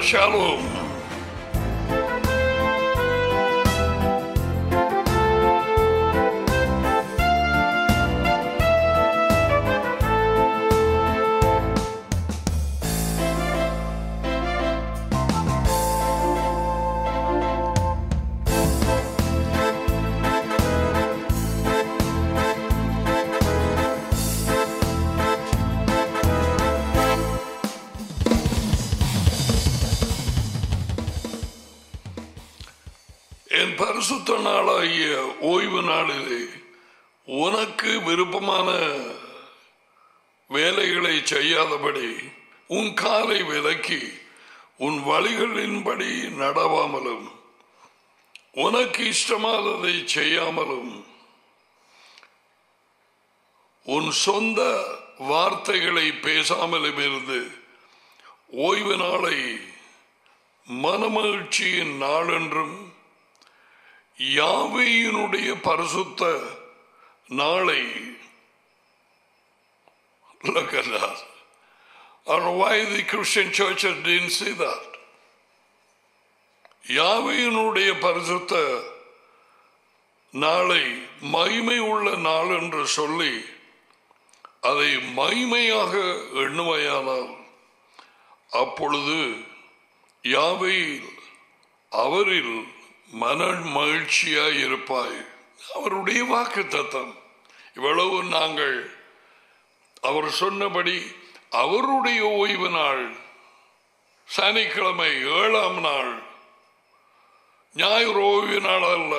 Shalom என் பரிசுத்த நாளாகிய ஓய்வு நாளிலே உனக்கு விருப்பமான வேலைகளை செய்யாதபடி உன் காலை விலக்கி உன் வழிகளின்படி நடவாமலும் உனக்கு இஷ்டமானதை செய்யாமலும் உன் சொந்த வார்த்தைகளை பேசாமலும் இருந்து ஓய்வு நாளை மனமகிழ்ச்சியின் நாளென்றும் யாவையினுடைய பரிசுத்த நாளை look at that or why the Christian churches didn't say that யாவையினுடைய பரிசுத்த நாளை மகிமை உள்ள நாள் என்று சொல்லி அதை மகிமையாக எண்ணுமையானால் அப்பொழுது யாவையில் அவரில் மன மகிழ்ச்சியாய் இருப்பாய் அவருடைய வாக்கு தத்தம் இவ்வளவு நாங்கள் அவர் சொன்னபடி அவருடைய ஓய்வு நாள் சனிக்கிழமை ஏழாம் நாள் ஞாயிறு ஓய்வு நாள் அல்ல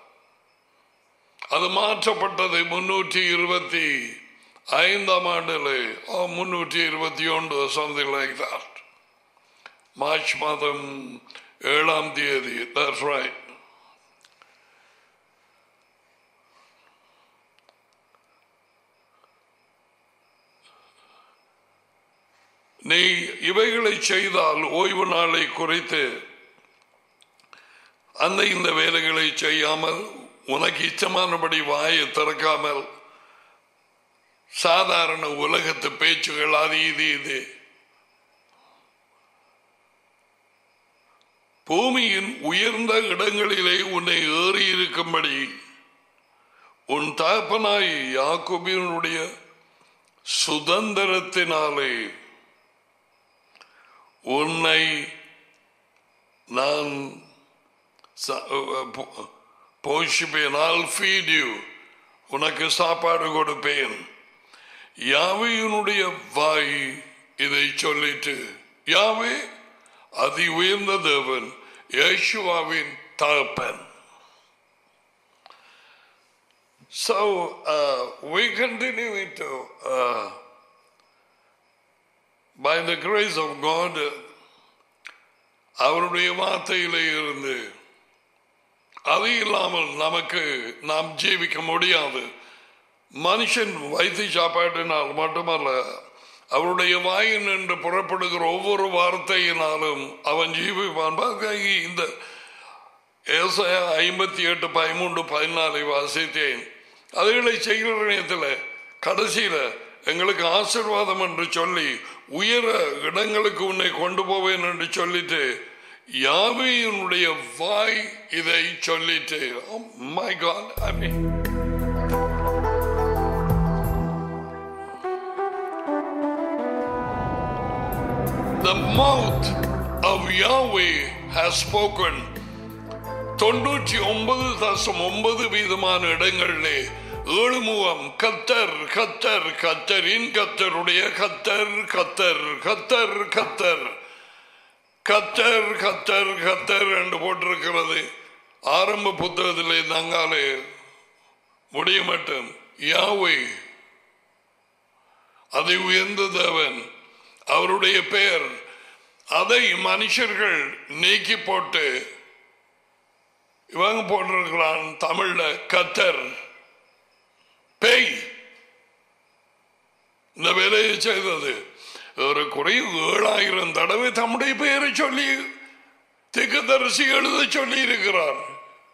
அது மாற்றப்பட்டது முன்னூற்றி இருபத்தி ஐந்தாம் ஆண்டில் முன்னூற்றி இருபத்தி ஒன்று சம்திங் லைக் that மார்ச் மாதம் ஏழாம் தேதி that's right நீ இவைகளை செய்தால் ஓய்வு நாளை குறைத்து அந்த இந்த வேலைகளை செய்யாமல் உனக்கு இச்சமானபடி வாயை திறக்காமல் சாதாரண உலகத்து பேச்சுகள் அது இது இது பூமியின் உயர்ந்த இடங்களிலே உன்னை ஏறி இருக்கும்படி உன் தகப்பனாய் யாக்கோபினுடைய சுதந்திரத்தினாலே உன்னை நான் ச- போ- போஷிப்பேன் I'll feed you உனக்கு சாப்பாடு கொடுப்பேன் யாவையினுடைய வாய் இதை சொல்லிட்டு யாவே அதி உயர்ந்த தேவன் யேசுவாவின் தகப்பன் So uh, we continue to, uh, by the grace of God, அவருடைய வார்த்தையிலே இருந்து அது இல்லாமல் நமக்கு நாம் ஜீவிக்க முடியாது மனுஷன் வைத்திய சாப்பாட்டினால் மட்டுமல்ல அவருடைய வாயின் என்று புறப்படுகிற ஒவ்வொரு வார்த்தையினாலும் அவன் ஜீவிப்பான் பாருங்க, இந்த ஏசாயா ஐம்பத்தி எட்டு பதிமூன்று பதினாலை வாசித்தேன் அதுகளை செய்கிற நேரத்தில் கடைசியில எங்களுக்கு ஆசீர்வாதம் என்று சொல்லி உயர இடங்களுக்கு உன்னை கொண்டு போவேன் என்று சொல்லிட்டு யாவையினுடைய வாய் இதை சொல்லிட்டு my God I mean The mouth of Yahweh has spoken. தொண்ணூற்றி ஒன்பது தசம் ஒன்பது வீதமான இடங்களிலே ஏழு முகம் கத்தர் கத்தர் கத்தரின் கத்தருடைய கத்தர் கத்தர் கத்தர் கத்தர் கத்தர் கத்தர் கத்தர் என்று போட்டிருக்கிறது ஆரம்ப புத்தகத்திலே தங்காலே முடிய மட்டும் யாவை அதை உயர்ந்த தேவன் அவருடைய பெயர் அதை மனுஷர்கள் நீக்கி போட்டு இவங்க போட்டிருக்கிறான் தமிழ்ல கத்தர் பேய் இந்த வேலையை செய்தது ஒரு குறைவு ஏழாயிரம் தடவை தம்முடைய பெயரை சொல்லி திக்கதரிசி எழுத சொல்லி இருக்கிறார்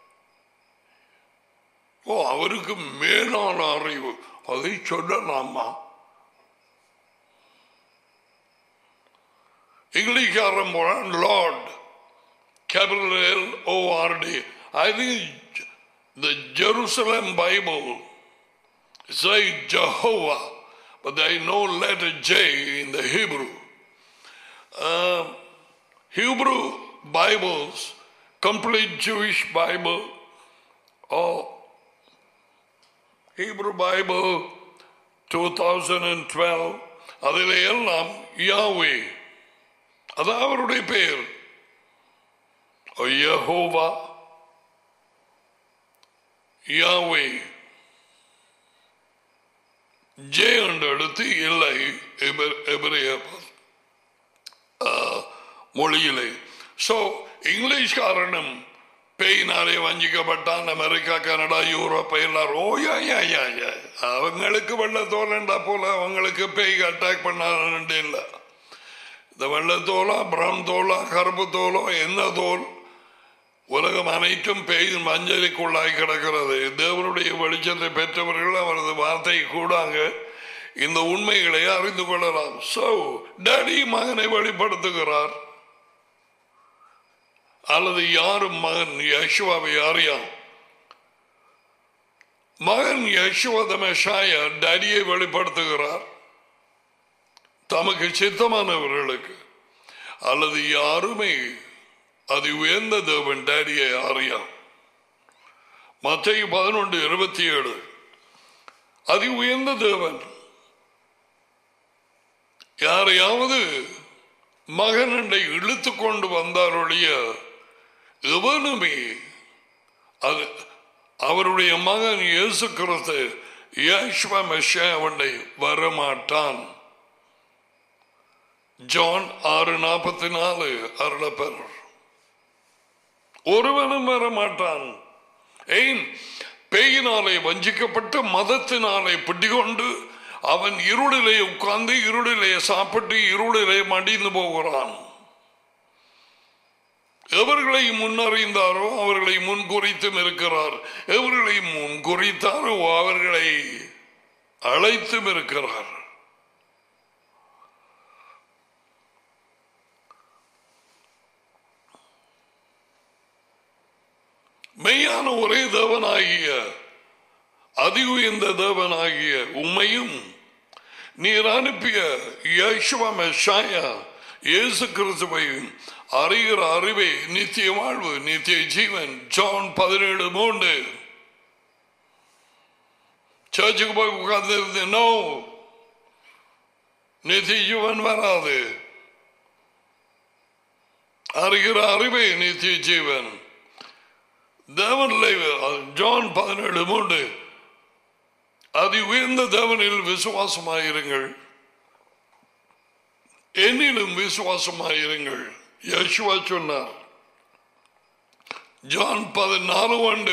ஓ அவருக்கு மேலான அறிவு அதை சொல்லலாமா இங்கிலீஷ்காரன் போறான் Lord capital L O R D. I think the Jerusalem Bible say Jehovah, but there is no letter J in the Hebrew. Uh, Hebrew Bibles, complete Jewish Bible, or Hebrew Bible 2012, அதில் எல்லாம் யாவே அது அவருடைய பெயர் யஹோவா யாவே J என்ற எழுத்து இல்லை எபிர- எபிரேய ஆ, மொழியிலே ஸோ இங்கிலீஷ்காரனும் பேயினாலே வஞ்சிக்கப்பட்டான் அமெரிக்கா கனடா யூரோப் எல்லாரும் ஓ யா யா யா யா அவங்களுக்கு வெள்ளத்தோலண்டா போல அவங்களுக்கு பேய் அட்டாக் பண்ணாருன்னு இல்லை இந்த வெள்ளத்தோலா பிரவுன் தோலா கருப்பு தோலோ என்ன தோல் உலகம் அனைத்தும் பேய் மஞ்சளுக்குள்ளாய் கிடக்கிறது தேவனுடைய வெளிச்சத்தை பெற்றவர்கள் அவரது வார்த்தை கூடாங்க இந்த உண்மைகளை அறிந்து கொள்ளலாம் சோ டேடி மகனை வெளிப்படுத்துகிறார் அல்லது யாரும் மகன் யசுவாவை அறியாம் மகன் யசுவதமஷாய டேடியை வெளிப்படுத்துகிறார் தமக்கு சித்தமானவர்களுக்கு அல்லது யாருமே அது உயர்ந்த தேவன் டேடியை அறியாம் மத்திய பதினொன்று இருபத்தி ஏழு அதி உயர்ந்த தேவன் யாரையாவது மகனண்டை இழுத்து கொண்டு வந்தாருடைய எவனுமே அது அவருடைய மகன் இயேசு கிறிஸ்து யேசுவ மெஷாவண்டை வரமாட்டான் ஜான் ஆறு நாற்பத்தி நாலு அருளப்பர் ஒருவனும் வரமாட்டான் ஏன் பேயினாலே வஞ்சிக்கப்பட்டு மதத்தினாலே பிடிகொண்டு அவன் இருளிலே உட்கார்ந்து இருளிலே சாப்பிட்டு இருளிலே மடிந்து போகிறான் எவர்களை முன்னறிந்தாரோ அவர்களை முன் குறித்தும் இருக்கிறார் எவர்களை முன் குறித்தாரோ அவர்களை அழைத்தும் இருக்கிறார் மெய்யான ஒரே தேவனாகிய அதி உயர்ந்த தேவனாகிய உம்மையும் நீர் அனுப்பிய யேசுவ மெஷாயா இயேசு கிறிஸ்துவையும் அறிகிற அறிவே நித்திய வாழ்வு நித்திய ஜீவன் ஜான் பதினேழு மூன்று சர்ச்சுக்கு போய் உட்கார்ந்து நோ நித்திய ஜீவன் வராது அறிகிற அறிவே நித்திய ஜீவன் தேவனில் ஜான் பதினேழு மூன்று அதி உயர்ந்த தேவனில் விசுவாசமாயிருங்கள் என்னிலும் விசுவாசமாயிருங்கள் யசுவா சொன்னார் ஜான் பதினாலு ஆண்டு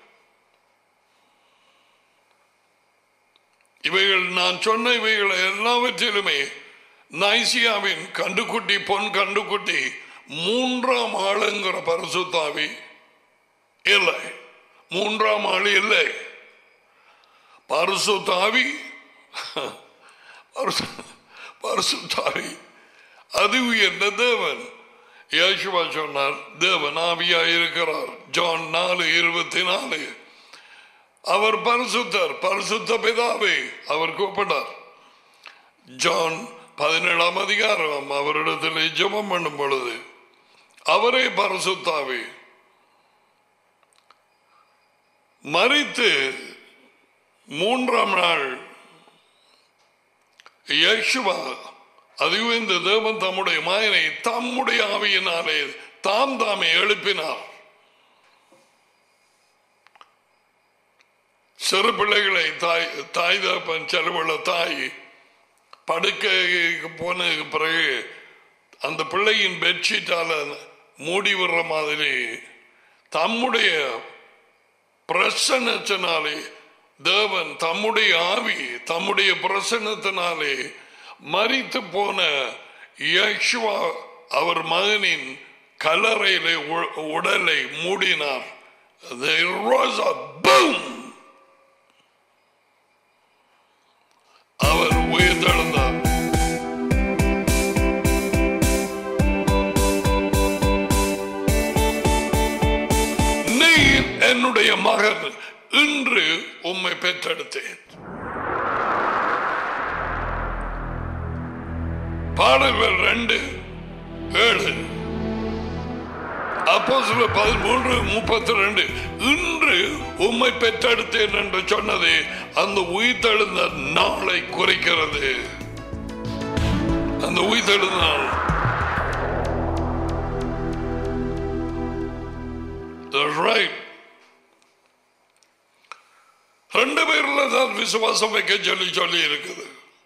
இவைகள் நான் சொன்ன இவைகள் எல்லாவற்றிலுமே நைசியாவின் கண்டுக்குட்டி பொன் கண்டுக்குட்டி மூன்றாம் ஆளுங்கிற பரிசுத்தாவி இல்லை மூன்றாம் ஆள் இல்லை பரிசுத்தாவி பரிசுத்தாவி அது உயர்ந்த தேவன் யேசுவா சொன்னார் தேவன் ஆவியா இருக்கிறார் ஜான் நாலு இருபத்தி நாலு அவர் பரிசுத்தர் பரிசுத்த பிதாவே அவர் கூப்பிட்டார் ஜான் பதினேழாம் அதிகாரம் அவரிடத்தில் ஜெபம் பண்ணும் பொழுது அவரே பரிசுத்தாவே மறித்து மூன்றாம் நாள் யேசுவா அதுவும் இந்த தேவன் தம்முடைய மகனை தம்முடைய ஆவியினாலே தாம் தாமே எழுப்பினார் சிறு பிள்ளைகளை தாய் தாய் தகப்பன் செலவுள்ள தாய் படுக்கைக்கு போன பிறகு அந்த பிள்ளையின் பெட்ஷீட்டால மூடி விடுற மாதிரி தம்முடைய பிரசன்னத்தினாலே தேவன் தம்முடைய ஆவி தம்முடைய பிரசன்னத்தினாலே மறித்து போன யேசுவா அவர் மகனின் கல்லறையிலே உ- உடலை மூடினார் There was a boom. அவர் உயிர்த்தெழுந்தார் உம்முடைய மகன் இன்று உம்மை பெற்றெடுத்தேன் பாடல்கள் ரெண்டு ஏழு அப்போ சில பதிமூன்று முப்பத்தி ரெண்டு இன்று உம்மை பெற்றெடுத்தேன் என்று சொன்னது அந்த உயிர்த்தெழுந்த நாளை குறைக்கிறது அந்த உயிர்த்தெழுந்த நாள் That's right. ரெண்டு பேர்ல தான் விசுவாசம் வைக்க சொல்லி சொல்லி இருக்குது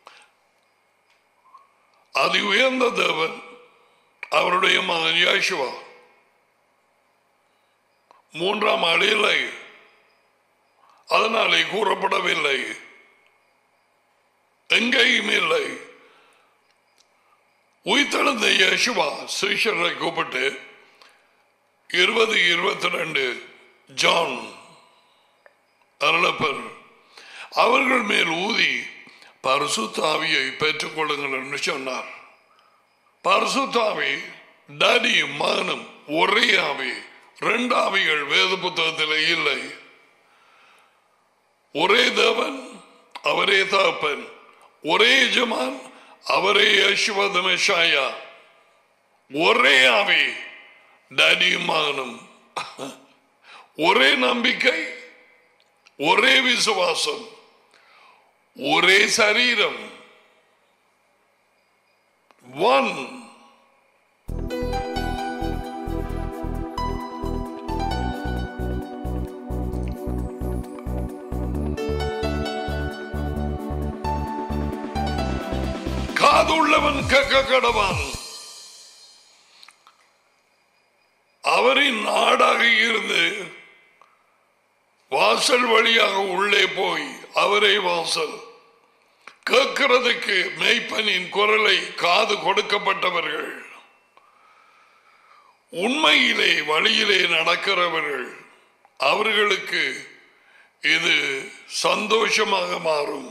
அதி உயர்ந்த தேவன் அவருடைய மகன் யாஷுவா மூன்றாம் ஆள் இல்லை அதனாலே கூறப்படவில்லை எங்கேயும் இல்லை உயிர்த்தெழுந்த யேசுவா சிஷரை கூப்பிட்டு இருபது இருபத்தி ரெண்டு ஜான் அருளப்பர் அவர்கள் மேல் ஊதி பரிசுத்தாவியை பெற்றுக் கொள்ளுங்கள் என்று சொன்னார் பரிசுத்தாவி டடியும் மகனும் ஒரே ஆவி ரெண்டு ஆவிகள் வேத புத்தகத்தில் இல்லை ஒரே தேவன் அவரே தகப்பன் ஒரே எஜமான் அவரே யசுவதமேஷாயா ஒரே ஆவி டடியும் மகனும் ஒரே நம்பிக்கை ஒரே விசுவாசம் ஒரே சரீரம் ஒன் காதுள்ளவன் கேட்க கடவான் அவரின் நாடாக இருந்து வாசல் வழியாக உள்ளே போய் அவரே வாசல் கேட்கிறதுக்கு மெய்ப்பனின் குரலை காது கொடுக்கப்பட்டவர்கள் உண்மையிலே வழியிலே நடக்கிறவர்கள் அவர்களுக்கு இது சந்தோஷமாக மாறும்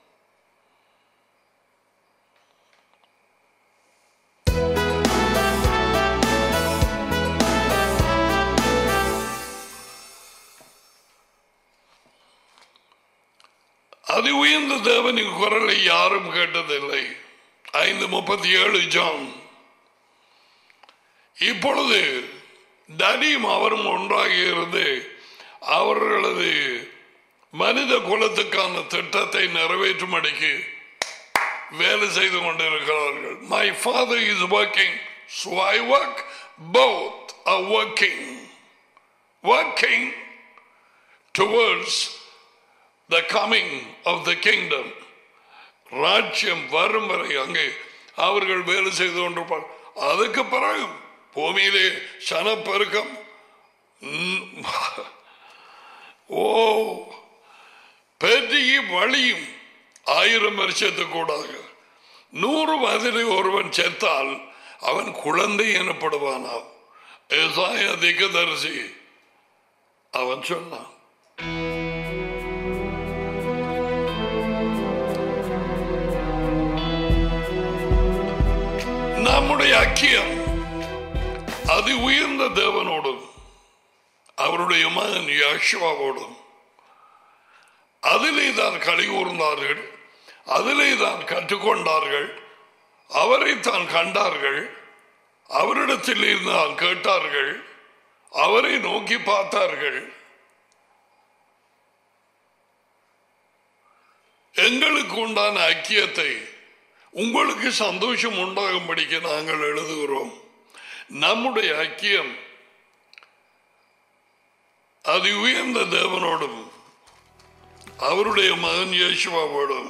அது உயர்ந்த தேவனின் குரலை யாரும் கேட்டதில்லை ஐந்து முப்பத்தி ஏழு ஜான் இப்பொழுது தனியும் அவரும் ஒன்றாக இருந்து அவர்களது மனித குலத்துக்கான திட்டத்தை நிறைவேற்றும்படிக்கு வேலை செய்து கொண்டிருக்கிறார்கள் my father is working so I work both are working working towards the coming of the kingdom ராஜ்யம் வரும் வரை அங்கே அவர்கள் வேலை செய்து கொண்டிருப்பார் அதுக்கு பிறகு பூமியிலே சனப்பெருக்கம் ம், ஓ பெரிய வழியும் ஆயிரம் வருஷத்துக்கு கூடாக நூறு வயதிலே ஒருவன் செத்தால் அவன் குழந்தை எனப்படுவானாம் ஏசாய திகதரிசி அவன் சொன்னான் நம்முடைய அக்கியம் அதி உயர்ந்த தேவனோடும் அவருடைய மகன் யாஷுவாவோடும் அதிலே தான் களி கூர்ந்தார்கள் அதிலே தான் கற்றுக்கொண்டார்கள் அவரை தான் கண்டார்கள் அவரிடத்தில் இருந்தால் கேட்டார்கள் அவரை நோக்கி பார்த்தார்கள் எங்களுக்கு உண்டான ஐக்கியத்தை உங்களுக்கு சந்தோஷம் உண்டாகும்படிக்கு நாங்கள் எழுதுகிறோம் நம்முடைய ஐக்கியம் அது உயர்ந்த தேவனோடும் அவருடைய மகன் இயேசுவாவோடும்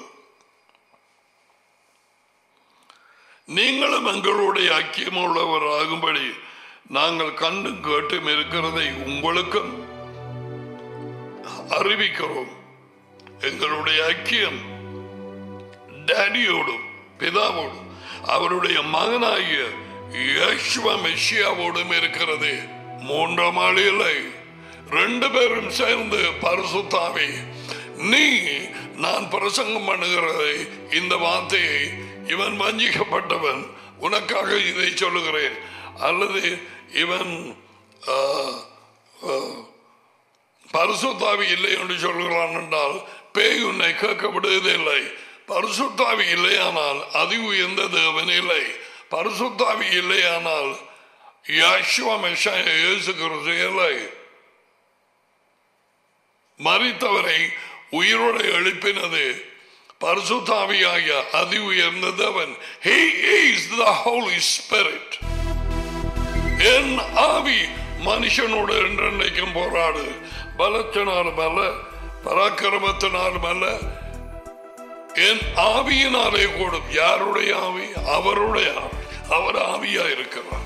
நீங்களும் எங்களுடைய ஐக்கியம் உள்ளவர் ஆகும்படி நாங்கள் கண்டும் கேட்டும் இருக்கிறதை உங்களுக்கும் அறிவிக்கிறோம் எங்களுடைய ஐக்கியம் டேடியோடும் பிதாவோடும் அவருடைய மகனாகிய யேசுவ மெஷியாவோடும் இருக்கிறது மூன்றாம் ஆள் இல்லை ரெண்டு பேரும் சேர்ந்து பரிசுத்தாவே நீ நான் பிரசங்கம் பண்ணுகிறதை இந்த வார்த்தையை இவன் வஞ்சிக்கப்பட்டவன் உனக்காக இதை சொல்லுகிறேன் அல்லது இவன் ஆ, ஆ, பரிசு பரிசுத்தாவி இல்லை என்று சொல்கிறான் என்றால் பேய் உன்னை கேட்கப்படுவதில்லை பரிசுத்தாவி இல்லையானால் அதி உயர்ந்த தேவன் இல்லை பரிசுத்தாவி இல்லையானால் யாஷுவா மெஷாய இயேசு கிறிஸ்து இல்லை மறித்தவரை உயிரோடு எழுப்பினது பரிசுத்தாவியாகிய அதி உயர்ந்த தேவன் He is the Holy Spirit என் ஆவி மனுஷனோடு என்றென்றைக்கும் போராடு பலத்தினாலும் அல்ல பராக்கிரமத்தினாலும் அல்ல என் ஆவியினாலே கூடும் யாருடைய ஆவி அவருடைய ஆவி அவர் ஆவியா இருக்கிறார்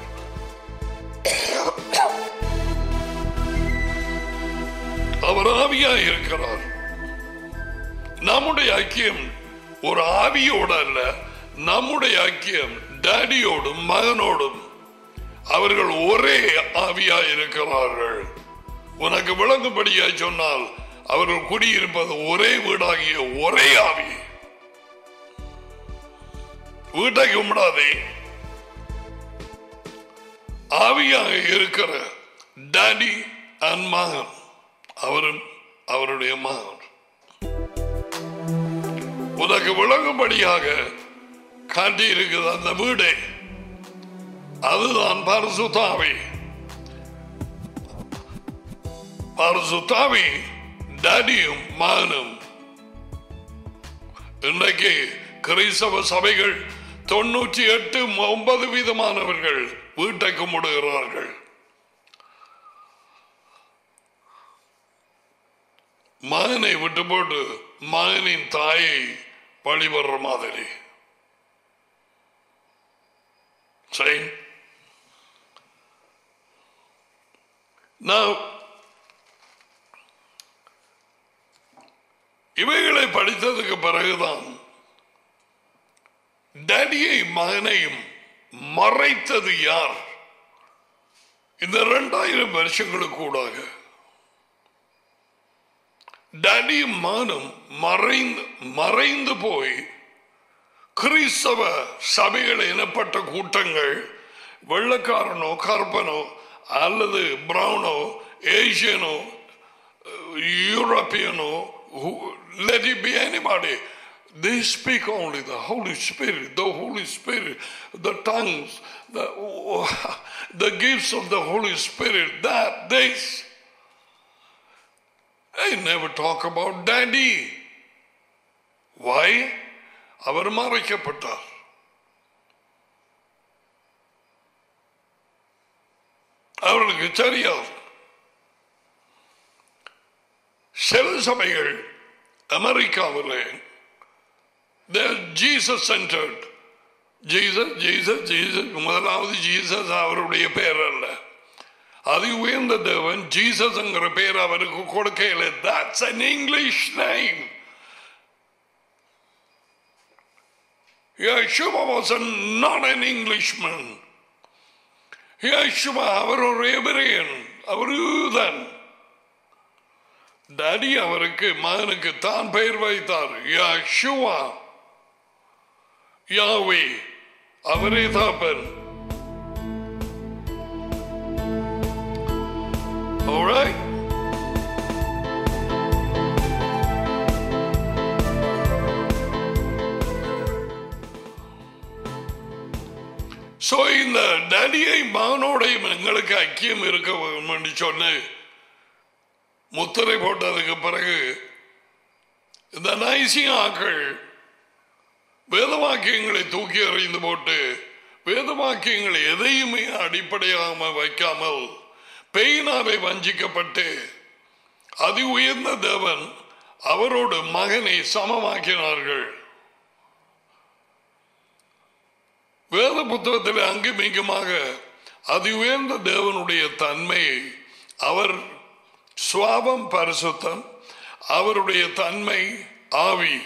அவர் ஆவியா இருக்கிறார் நம்முடைய ஐக்கியம் ஒரு ஆவியோடு அல்ல நம்முடைய ஐக்கியம் டேடியோடும் மகனோடும் அவர்கள் ஒரே ஆவியா இருக்கிறார்கள் உனக்கு விளங்கும்படியாய் சொன்னால் அவர்கள் குடியிருப்பது ஒரே வீடாகிய ஒரே ஆவி வீட்டை கும்பிடாதே ஆவியாக இருக்கிற டாடி அண்ட் மகன் அவரும் அவருடைய மகன் உனக்கு விளங்கும்படியாக காட்டியிருக்குது அந்த வீடை அதுதான் பரிசுத்தாவி பரிசுத்தாவி டாடியும் மகனும் இன்றைக்கு கிறிஸ்தவ சபைகள் தொண்ணூற்றி எட்டு ஒன்பது வீதமானவர்கள் வீட்டை கும்பிடுகிறார்கள் மகனை விட்டு போட்டு மகனின் தாயை வழிபடுற மாதிரி சரி நான் இவைகளை படித்ததுக்கு பிறகுதான் டேடியை மகனையும் மறைத்தது யார் இந்த இரண்டாயிரம் வருஷங்களுக்கு கூடாக டேடியும் மகனும் மறைந்து மறைந்து போய் கிறிஸ்தவ சபைகள் எனப்பட்ட கூட்டங்கள் வெள்ளக்காரனோ கருப்பனோ அல்லது பிரவுனோ ஏசியனோ யூரோப்பியனோ let it be anybody they speak only the holy spirit the holy spirit the tongues the the gifts of the holy spirit that this they never talk about daddy why அவர் மறைக்கப்பட்டார் அவர்களுக்கு தெரியாது சில சபைகள் அமெரிக்காவில் Jesus centred Jesus Jesus Jesus முதலாவது Jesus அவருடைய பேர் அல்ல அது உயர்ந்த தேவன் ஜீசஸ்ங்கிற பேர் அவருக்கு கொடுக்கல that's an English name Yeshua was a, not an Englishman. Yeshua அவர் ஒரு எபிரேயன் அவர் யூதன் டாடி அவருக்கு மகனுக்கு தான் பெயர் வைத்தார் யஷுவா யாவே அவரே தாப்பன் Alright? ஸோ இந்த டடியை மகனோடையும் எங்களுக்கு ஐக்கியம் இருக்க வேண்டும் என்று சொன்ன முத்திரை போட்டதுக்கு பிறகு இந்த நைசியாக்கள் வேதவாக்கியங்களை தூக்கி எறிந்து போட்டு வேதவாக்கியங்களை எதையுமே அடிப்படையாக வைக்காமல் பெயினாரை வஞ்சிக்கப்பட்டு அதி உயர்ந்த தேவன் அவரோடு மகனை சமமாக்கினார்கள் வேத புத்தகத்தில் அங்கும் இங்குமாக அதி உயர்ந்த தேவனுடைய தன்மையை அவர் சுவாபம் பரிசுத்தம் அவருடைய தன்மை ஆவி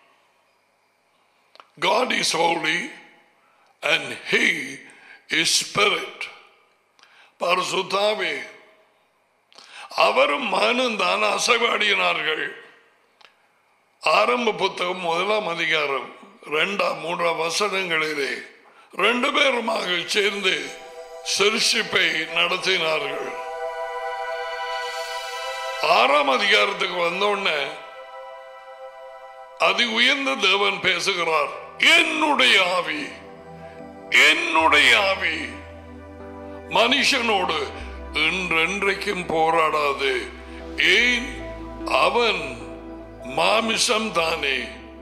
God is holy and He is spirit. பரிசுத்தாவே அவரும் மகனும் தான் அசைவாடினார்கள் ஆரம்ப புத்தகம் முதலாம் அதிகாரம் இரண்டாம் மூன்றாம் வசனங்களிலே ரெண்டு பேருமாக சேர்ந்து சிருஷிப்பை நடத்தினார்கள் ஆறாம் அதிகாரத்துக்கு வந்த உடனே அதி உயர்ந்த தேவன் பேசுகிறார் என்னுடைய ஆவி என்னுடைய ஆவி மனுஷனோடு என்றென்றைக்கும் போராடாது ஏன் அவன் மாமிசம் தானே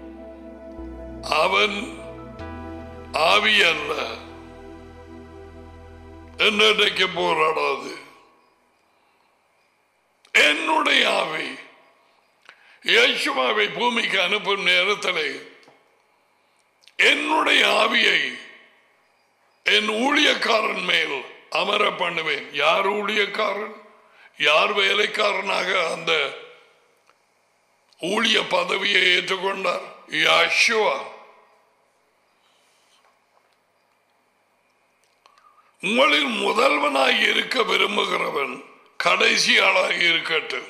அவன் ஆவி அல்ல என்றைக்கு போராடாது என்னுடைய ஆவி இயேசுவாவை பூமிக்கு அனுப்பும் நேரத்தில் என்னுடைய ஆவியை என் ஊழியக்காரன் மேல் அமர பண்ணுவேன் யார் ஊழியக்காரன் யார் வேலைக்காரனாக அந்த ஊழிய பதவியை ஏற்றுக்கொண்டார் யாஷுவா உங்களில் முதல்வனாய் இருக்க விரும்புகிறவன் கடைசி ஆளாக இருக்கட்டும்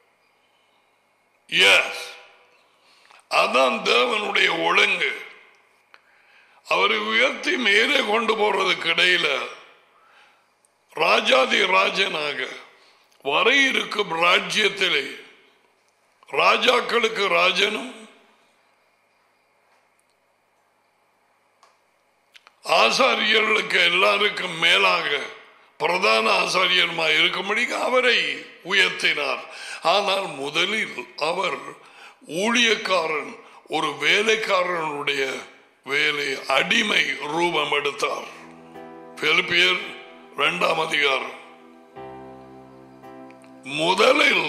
எஸ் அதான் தேவனுடைய ஒழுங்கு அவரை உயர்த்தி மேலே கொண்டு போறதுக்கு இடையில ராஜாதி ராஜனாக வர இருக்கும் ராஜ்யத்திலே ராஜாக்களுக்கு ராஜனும் ஆசாரியர்களுக்கு எல்லாருக்கும் மேலாக பிரதான ஆசாரியருமாய் இருக்கும்படி அவரை உயர்த்தினார் ஆனால் முதலில் அவர் ஊழியக்காரன் ஒரு வேலைக்காரனுடைய வேலை அடிமை ரூபம் எடுத்தார் பிலிப்பியர் இரண்டாம் அதிகாரம் முதலில்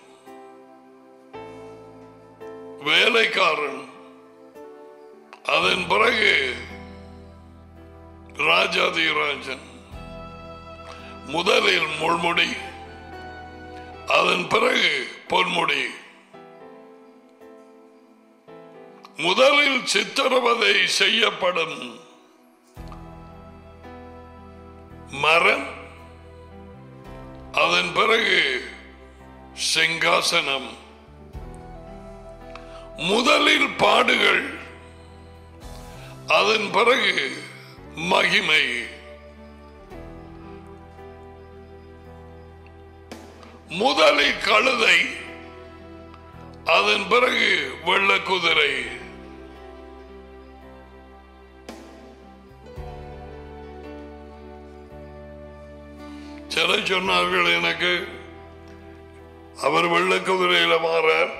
வேலைக்காரன் அதன் பிறகு ராஜாதிராஜன் முதலில் முள்முடி அதன் பிறகு பொன்முடி முதலில் சித்திரவதை செய்யப்படும் மரம் அதன் பிறகு சிங்காசனம் முதலில் பாடுகள் அதன் பிறகு மகிமை முதலில் கழுதை அதன் பிறகு வெள்ள குதிரை சில சொன்னார்கள் எனக்கு அவர் வெள்ள குதிரையில மாறார்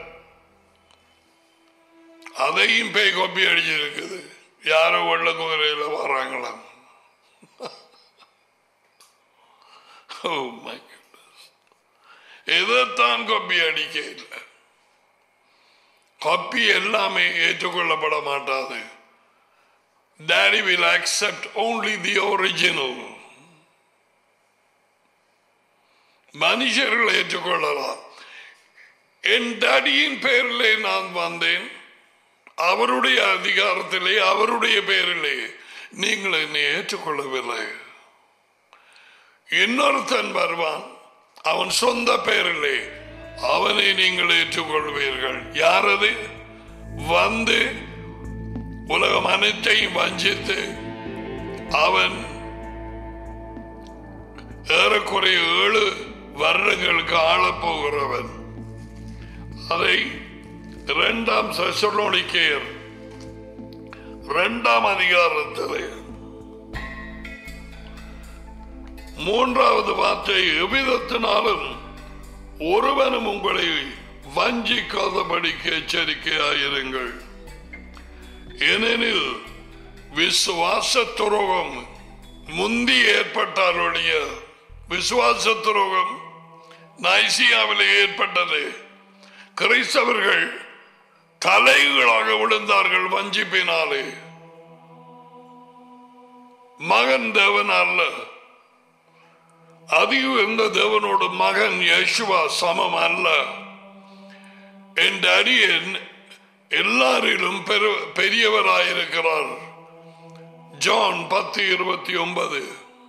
அதையும் பேய் கொப்பி அடிச்சிருக்குது யாரோ வெள்ள குதிரையில வராங்களாம் Oh my goodness. இதைத்தான் கொப்பி அடிக்க இல்லை கொப்பி எல்லாமே ஏற்றுக்கொள்ளப்பட மாட்டாது Daddy will accept only the original. மனுஷர்கள் ஏற்றுக்கொள்ளலாம் என் டேடியின் பெயரிலே நான் வந்தேன் அவருடைய அதிகாரத்திலே அவருடைய பெயரிலே நீங்கள் என்னை ஏற்றுக்கொள்ளவில்லை இன்னொருத்தன் வருவான் அவன் சொந்த பெயரிலே அவனை நீங்கள் ஏற்றுக்கொள்வீர்கள் யாரது வந்து உலகம் அனைத்தையும் வஞ்சித்து அவன் ஏறக்குறைய ஏழு வருடங்களுக்கு ஆளப்போகிறவன் அதை இரண்டாம் சசலோனிக்கேயர் இரண்டாம் அதிகாரத்திலே மூன்றாவது வார்த்தை எவ்விதத்தினாலும் ஒருவனும் உங்களை வஞ்சிக்காதபடிக்கு எச்சரிக்கையாயிருங்கள் ஏனெனில் விசுவாச துரோகம் முந்தி ஏற்பட்டாருடைய விசுவாச துரோகம் நைசியாவில் ஏற்பட்டது கிறிஸ்தவர்கள் தலைகளாக விழுந்தார்கள் வஞ்சிப்பினாலே மகன் தேவன் அல்ல அதிகம் இருந்த தேவனோட மகன் யேசுவா சமம் அல்ல என் அடியன் எல்லாரிலும் பெரு- பெரியவராயிருக்கிறார் ஜான் பத்து இருபத்தி ஒன்பது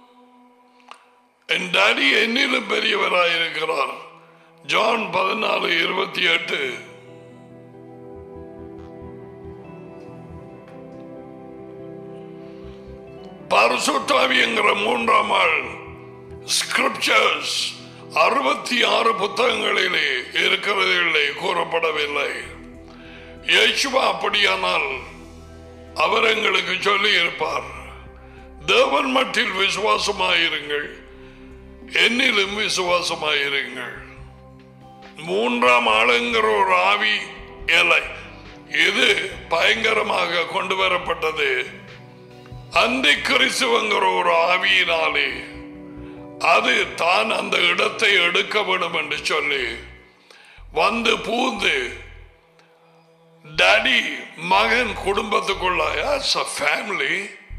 என் டாடி என்னிலும் பெரியவராயிருக்கிறார் ஜான் பதினாலு இருபத்தி எட்டு பரிசுத்தாவிங்கிற மூன்றாம் ஆள் ஸ்கிரிப்சர்ஸ் அறுபத்தி ஆறு புத்தகங்களிலே இருக்கிறதில்லை கூறப்படவில்லை இயேசுவா அப்படியானால் அவர் எங்களுக்கு சொல்லி இருப்பார் தேவன் மட்டில் விசுவாசமாயிருங்கள் என்னிலும் விசுவாசமாயிருங்கள் மூன்றாம் ஆளுங்கிற ஒரு ஆவி இலை இது பயங்கரமாக கொண்டு வரப்பட்டது அந்தி கிறிஸ்துவங்கிற ஒரு ஆவியினாலே அது தான் அந்த இடத்தை எடுக்க வேண்டும் என்று சொல்லி வந்து பூந்து டாடி மகன் குடும்பத்துக்குள்ள as a family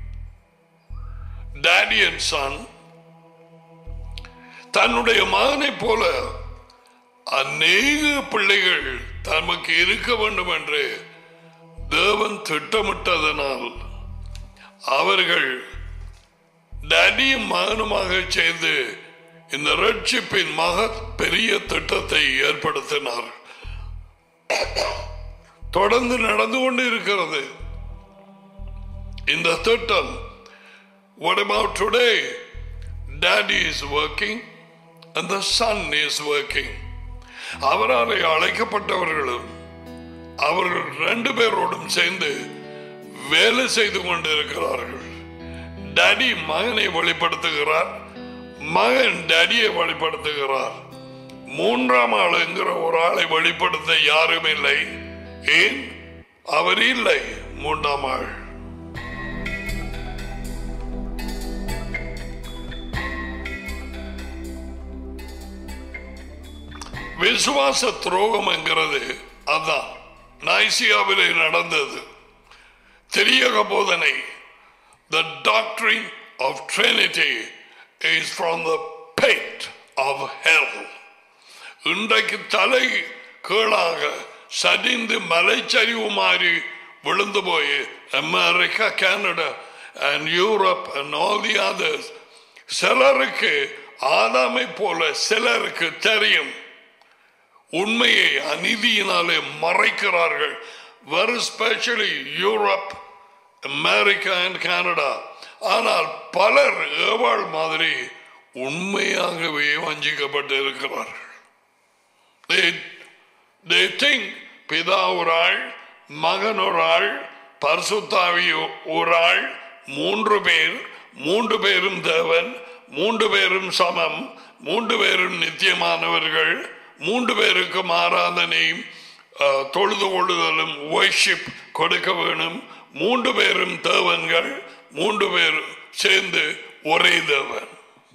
daddy and son தன்னுடைய மகனை போல அநேக பிள்ளைகள் தமக்கு இருக்க வேண்டும் என்று தேவன் திட்டமிட்டதனால் அவர்கள் டேடியும் மகனுமாக சேர்ந்து இந்த ரட்சிப்பின் மகத் பெரிய திட்டத்தை ஏற்படுத்தினார் தொடர்ந்து நடந்து கொண்டு இருக்கிறது இந்த திட்டம் What about today? Daddy is working and the son is working. அவராலே அழைக்கப்பட்டவர்களும் அவர்கள் ரெண்டு பேரோடும் சேர்ந்து வேலை செய்து கொண்டிருக்கிறார்கள் டாடி மகனை வெளிப்படுத்துகிறார் மகன் டாடியை வெளிப்படுத்துகிறார் மூன்றாம் ஆளுங்கிற ஒரு ஆளை வெளிப்படுத்த யாரும் இல்லை ஏன் அவர் இல்லை மூன்றாம் ஆள் விசுவாச துரோகம் என்கிறது அதான் நைசியாவிலே நடந்தது தெரியக போதனை The doctrine of Trinity is from the pit of hell. இன்றைக்கு தலை கீழாக சரிந்து மலைச்சரிவு மாறி விழுந்து போய் America Canada and Europe and all the others சிலருக்கு ஆதாமை போல சிலருக்கு தெரியும் உண்மையை அநீதியினாலே மறைக்கிறார்கள் very specially Europe America and Canada ஆனால் பலர் ஏவாள் மாதிரி உண்மையாகவே வஞ்சிக்கப்பட்டு இருக்கிறார்கள் They, they think பிதா ஒரு ஆள் மகன் ஒரு ஆள் பரிசுத்தாவி ஒரு ஆள் மூன்று பேர் மூன்று பேரும் தேவன் மூன்று பேரும் சமம் மூன்று பேரும் நித்தியமானவர்கள் மூன்று பேருக்கும் ஆராதனையும் அஹ், தொழுது கொள்ளுதலும் worship கொடுக்க வேணும் மூன்று பேரும் தேவன்கள் மூன்று பேர் சேர்ந்து ஒரே தேவன்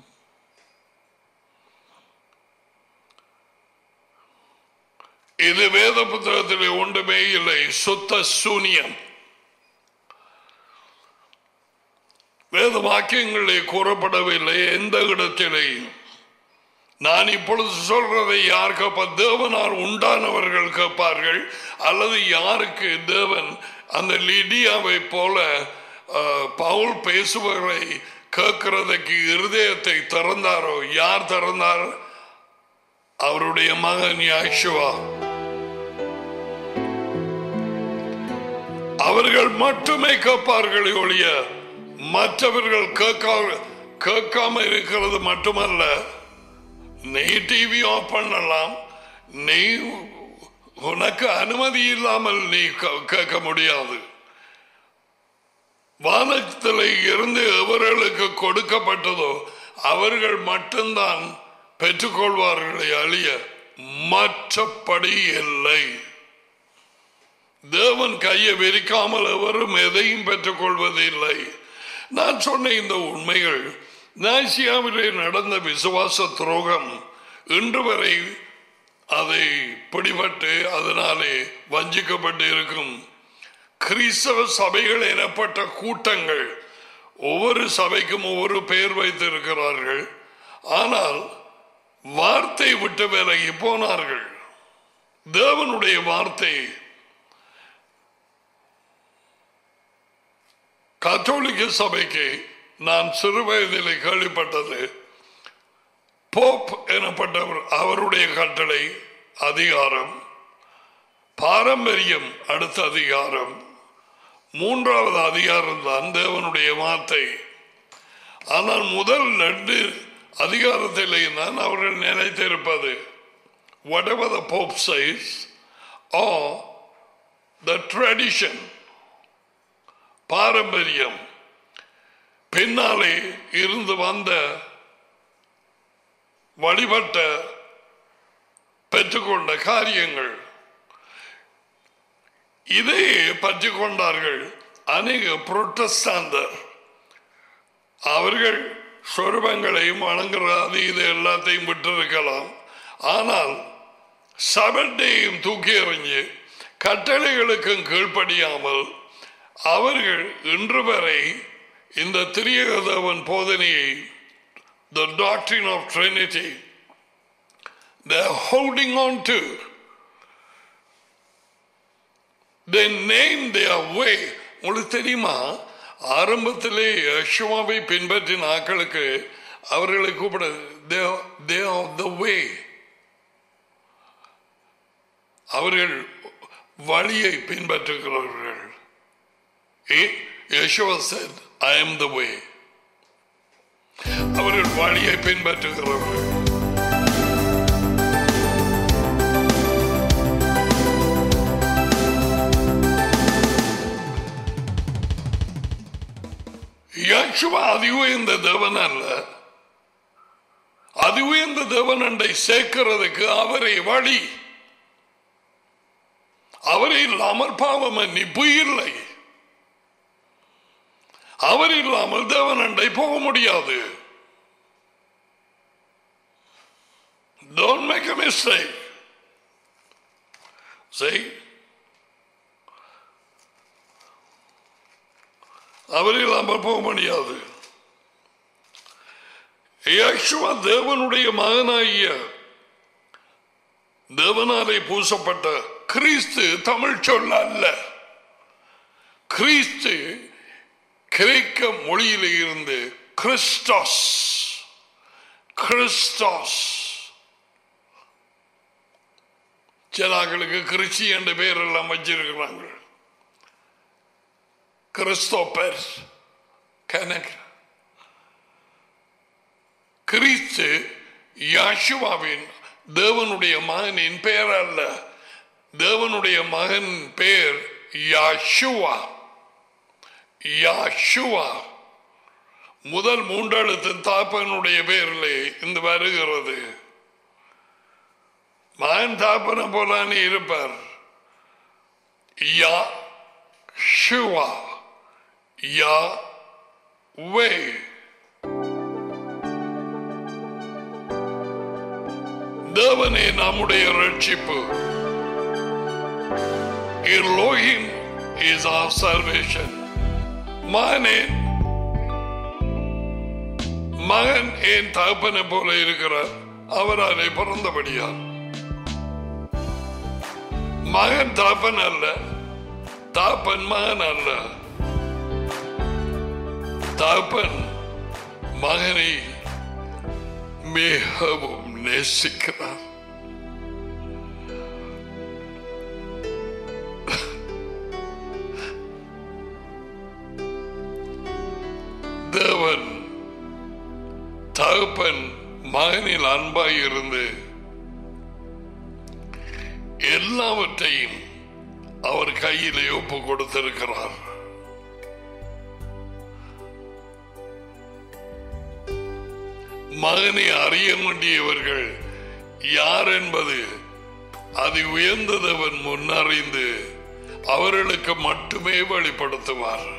இது வேத புத்தகத்தில் ஒன்றுமே இல்லை சுத்த சூனியம் வேத வாக்கியங்களே கூறப்படவில்லை எந்த இடத்திலேயும் நான் இப்பொழுது சொல்றதை யார் கேட்ப தேவனால் உண்டானவர்கள் கேட்பார்கள் அல்லது யாருக்கு தேவன் அந்த லிடியாவை போல அஹ், பவுல் பேசுபவரை கேட்கிறதுக்கு இருதயத்தை திறந்தாரோ யார் திறந்தார் அவருடைய மகன் யாஷுவா அவர்கள் மட்டுமே கேட்பார்களே ஒழிய மற்றவர்கள் கேட்கா கேட்காம இருக்கிறது மட்டுமல்ல நீ டிவி ஆஃப் பண்ணலாம் நீ உனக்கு அனுமதி இல்லாமல் நீ கே- கேட்க முடியாது வானத்தில் இருந்து எவர்களுக்கு கொடுக்கப்பட்டதோ அவர்கள் மட்டும்தான் பெற்றுக்கொள்வார்களே அழிய மற்றபடி இல்லை தேவன் கையை விரிக்காமல் எவரும் எதையும் பெற்றுக்கொள்வது இல்லை நான் சொன்ன இந்த உண்மைகள் நாசியாவிலே நடந்த விசுவாச துரோகம் இன்று வரை அதை பிடிபட்டு அதனாலே வஞ்சிக்கப்பட்டு இருக்கும் கிறிஸ்தவ சபைகள் எனப்பட்ட கூட்டங்கள் ஒவ்வொரு சபைக்கும் ஒவ்வொரு பெயர் வைத்திருக்கிறார்கள் ஆனால் வார்த்தை விட்டு விலகி போனார்கள் தேவனுடைய வார்த்தை கத்தோலிக்க சபைக்கு நான் சிறு வயதிலே கேள்விப்பட்டது போப் எனப்பட்டவர் அவருடைய கட்டளை அதிகாரம் பாரம்பரியம் அடுத்த அதிகாரம் மூன்றாவது அதிகாரம் தான் தேவனுடைய வார்த்தை ஆனால் முதல் ரெண்டு அதிகாரத்திலே தான் அவர்கள் நினைத்திருப்பது whatever the Pope says or the tradition பாரம்பரியம் பின்னாலே இருந்து வந்த வழிபட்ட பெற்றுக்கொண்ட காரியங்கள் இதையே பற்றி கொண்டார்கள் அநேக புரொட்டஸ்டாந்தர் அவர்கள் சொருபங்களையும் வணங்குற அது இது எல்லாத்தையும் விட்டிருக்கலாம் ஆனால் சபட்டையும் தூக்கி எறிஞ்சு கட்டளைகளுக்கும் கீழ்ப்படியாமல் அவர்கள் இன்று வரை இந்த திரியகதவன் போதனையை the doctrine of Trinity they're holding on to they name their way உங்களுக்கு தெரியுமா ஆரம்பத்திலே யசுவாவை பின்பற்றின ஆக்களுக்கு அவர்களை கூப்பிட they are the way அவர்கள் வழியை பின்பற்றுகிறவர்கள் யசுவா said I am the way அவர்கள் வழியை பின்பற்றுகிறவர்கள் யக்ஷுவா அதி உயர்ந்த தேவன் அல்ல அதி உயர்ந்த தேவன் அண்டை சேர்க்கிறதுக்கு அவரை வழி அவரை இல்லாமல் பாவ மன்னிப்பு இல்லை அவர் இல்லாமல் தேவன் அண்டை போக முடியாது Don't make a mistake. See? அவர் இல்லாமல் போக முடியாது யக்ஷுவா தேவனுடைய மகனாகிய தேவனாலே பூசப்பட்ட கிறிஸ்து தமிழ் சொல்ல அல்ல கிறிஸ்து கிரேக்க மொழியிலே இருந்து கிறிஸ்டாஸ் கிறிஸ்டாஸ் சிலாக்களுக்கு கிறிஸ்டி என்ற பெயர் எல்லாம் வச்சிருக்கிறாங்க கிறிஸ்தோப்பர் கனக் கிறிஸ்து யாஷுவாவின் தேவனுடைய மகனின் பெயர் அல்ல தேவனுடைய மகன் பெயர் யாஷுவா யாஷுவா முதல் மூன்றெழுத்து தாப்பனுடைய பெயரிலே இந்த வருகிறது மகன் தாப்பன போலானே இருப்பார் யா ஷுவா யா வே தேவனே நம்முடைய ரட்சிப்பு Elohim is our salvation. மகனே மகன் என் தகப்பனை போல இருக்கிறார் அவராலே பிறந்தபடியார் மகன் தகப்பன் அல்ல தாப்பன் மகன் அல்ல தாப்பன் மகனை மிகவும் நேசிக்கிறார் தேவன் தகப்பன் மகனில் அன்பாய் இருந்து எல்லாவற்றையும் அவர் கையிலே ஒப்பு கொடுத்திருக்கிறார் மகனை அறிய வேண்டியவர்கள் யார் என்பது அது உயர்ந்ததவன் முன்னறிந்து அவர்களுக்கு மட்டுமே வெளிப்படுத்துவார்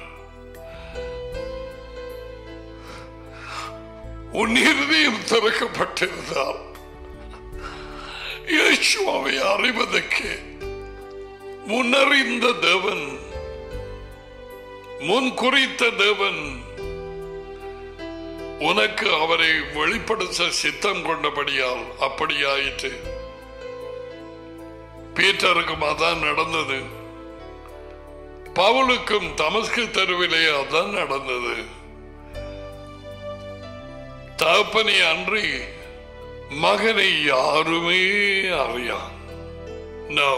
உன் இருதயம் திறக்கப்பட்டிருந்தால் இயேசுவை அறிவதற்கு முன்னறிந்த தேவன் முன் குறித்த தேவன் உனக்கு அவரை வெளிப்படுத்த சித்தம் கொண்டபடியால் அப்படியாயிற்று பீட்டருக்கும் அதான் நடந்தது பவுலுக்கும் தமஸ்கு தெருவிலே அதான் நடந்தது தகப்பனை அன்றி மகனை யாருமே அறியான் No.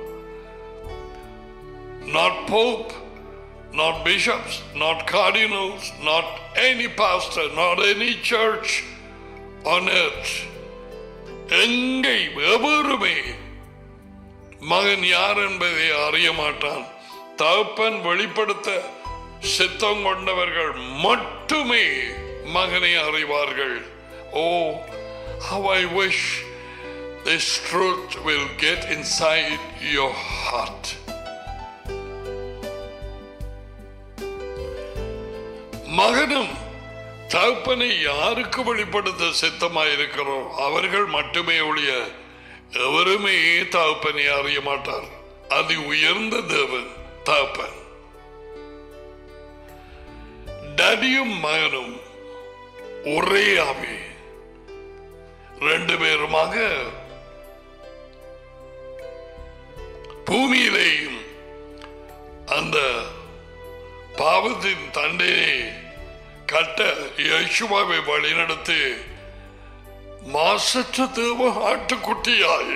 Not Pope, not bishops, not cardinals, not any pastor, not any church on earth எங்கே எவருமே மகன் யார் என்பதை அறிய மாட்டான் தகப்பன் வெளிப்படுத்த சித்தம் கொண்டவர்கள் மட்டுமே மகனை அறிவார்கள் ஓ how I wish this truth will get inside your heart. மகனும் தகப்பனை யாருக்கு வெளிப்படுத்த சித்தமாயிருக்கிறோம் அவர்கள் மட்டுமே ஒழிய எவருமே தகப்பனை அறிய மாட்டார் அது உயர்ந்த தேவன் தகப்பன் டடியும் மகனும் ஒரே ஆவி ரெண்டு பேருமாக பூமியிலேயும் அந்த பாவத்தின் தண்டையை கட்ட யேசுவாவை வழிநடத்தி மாசற்ற தேவ ஆட்டுக்குட்டியாய்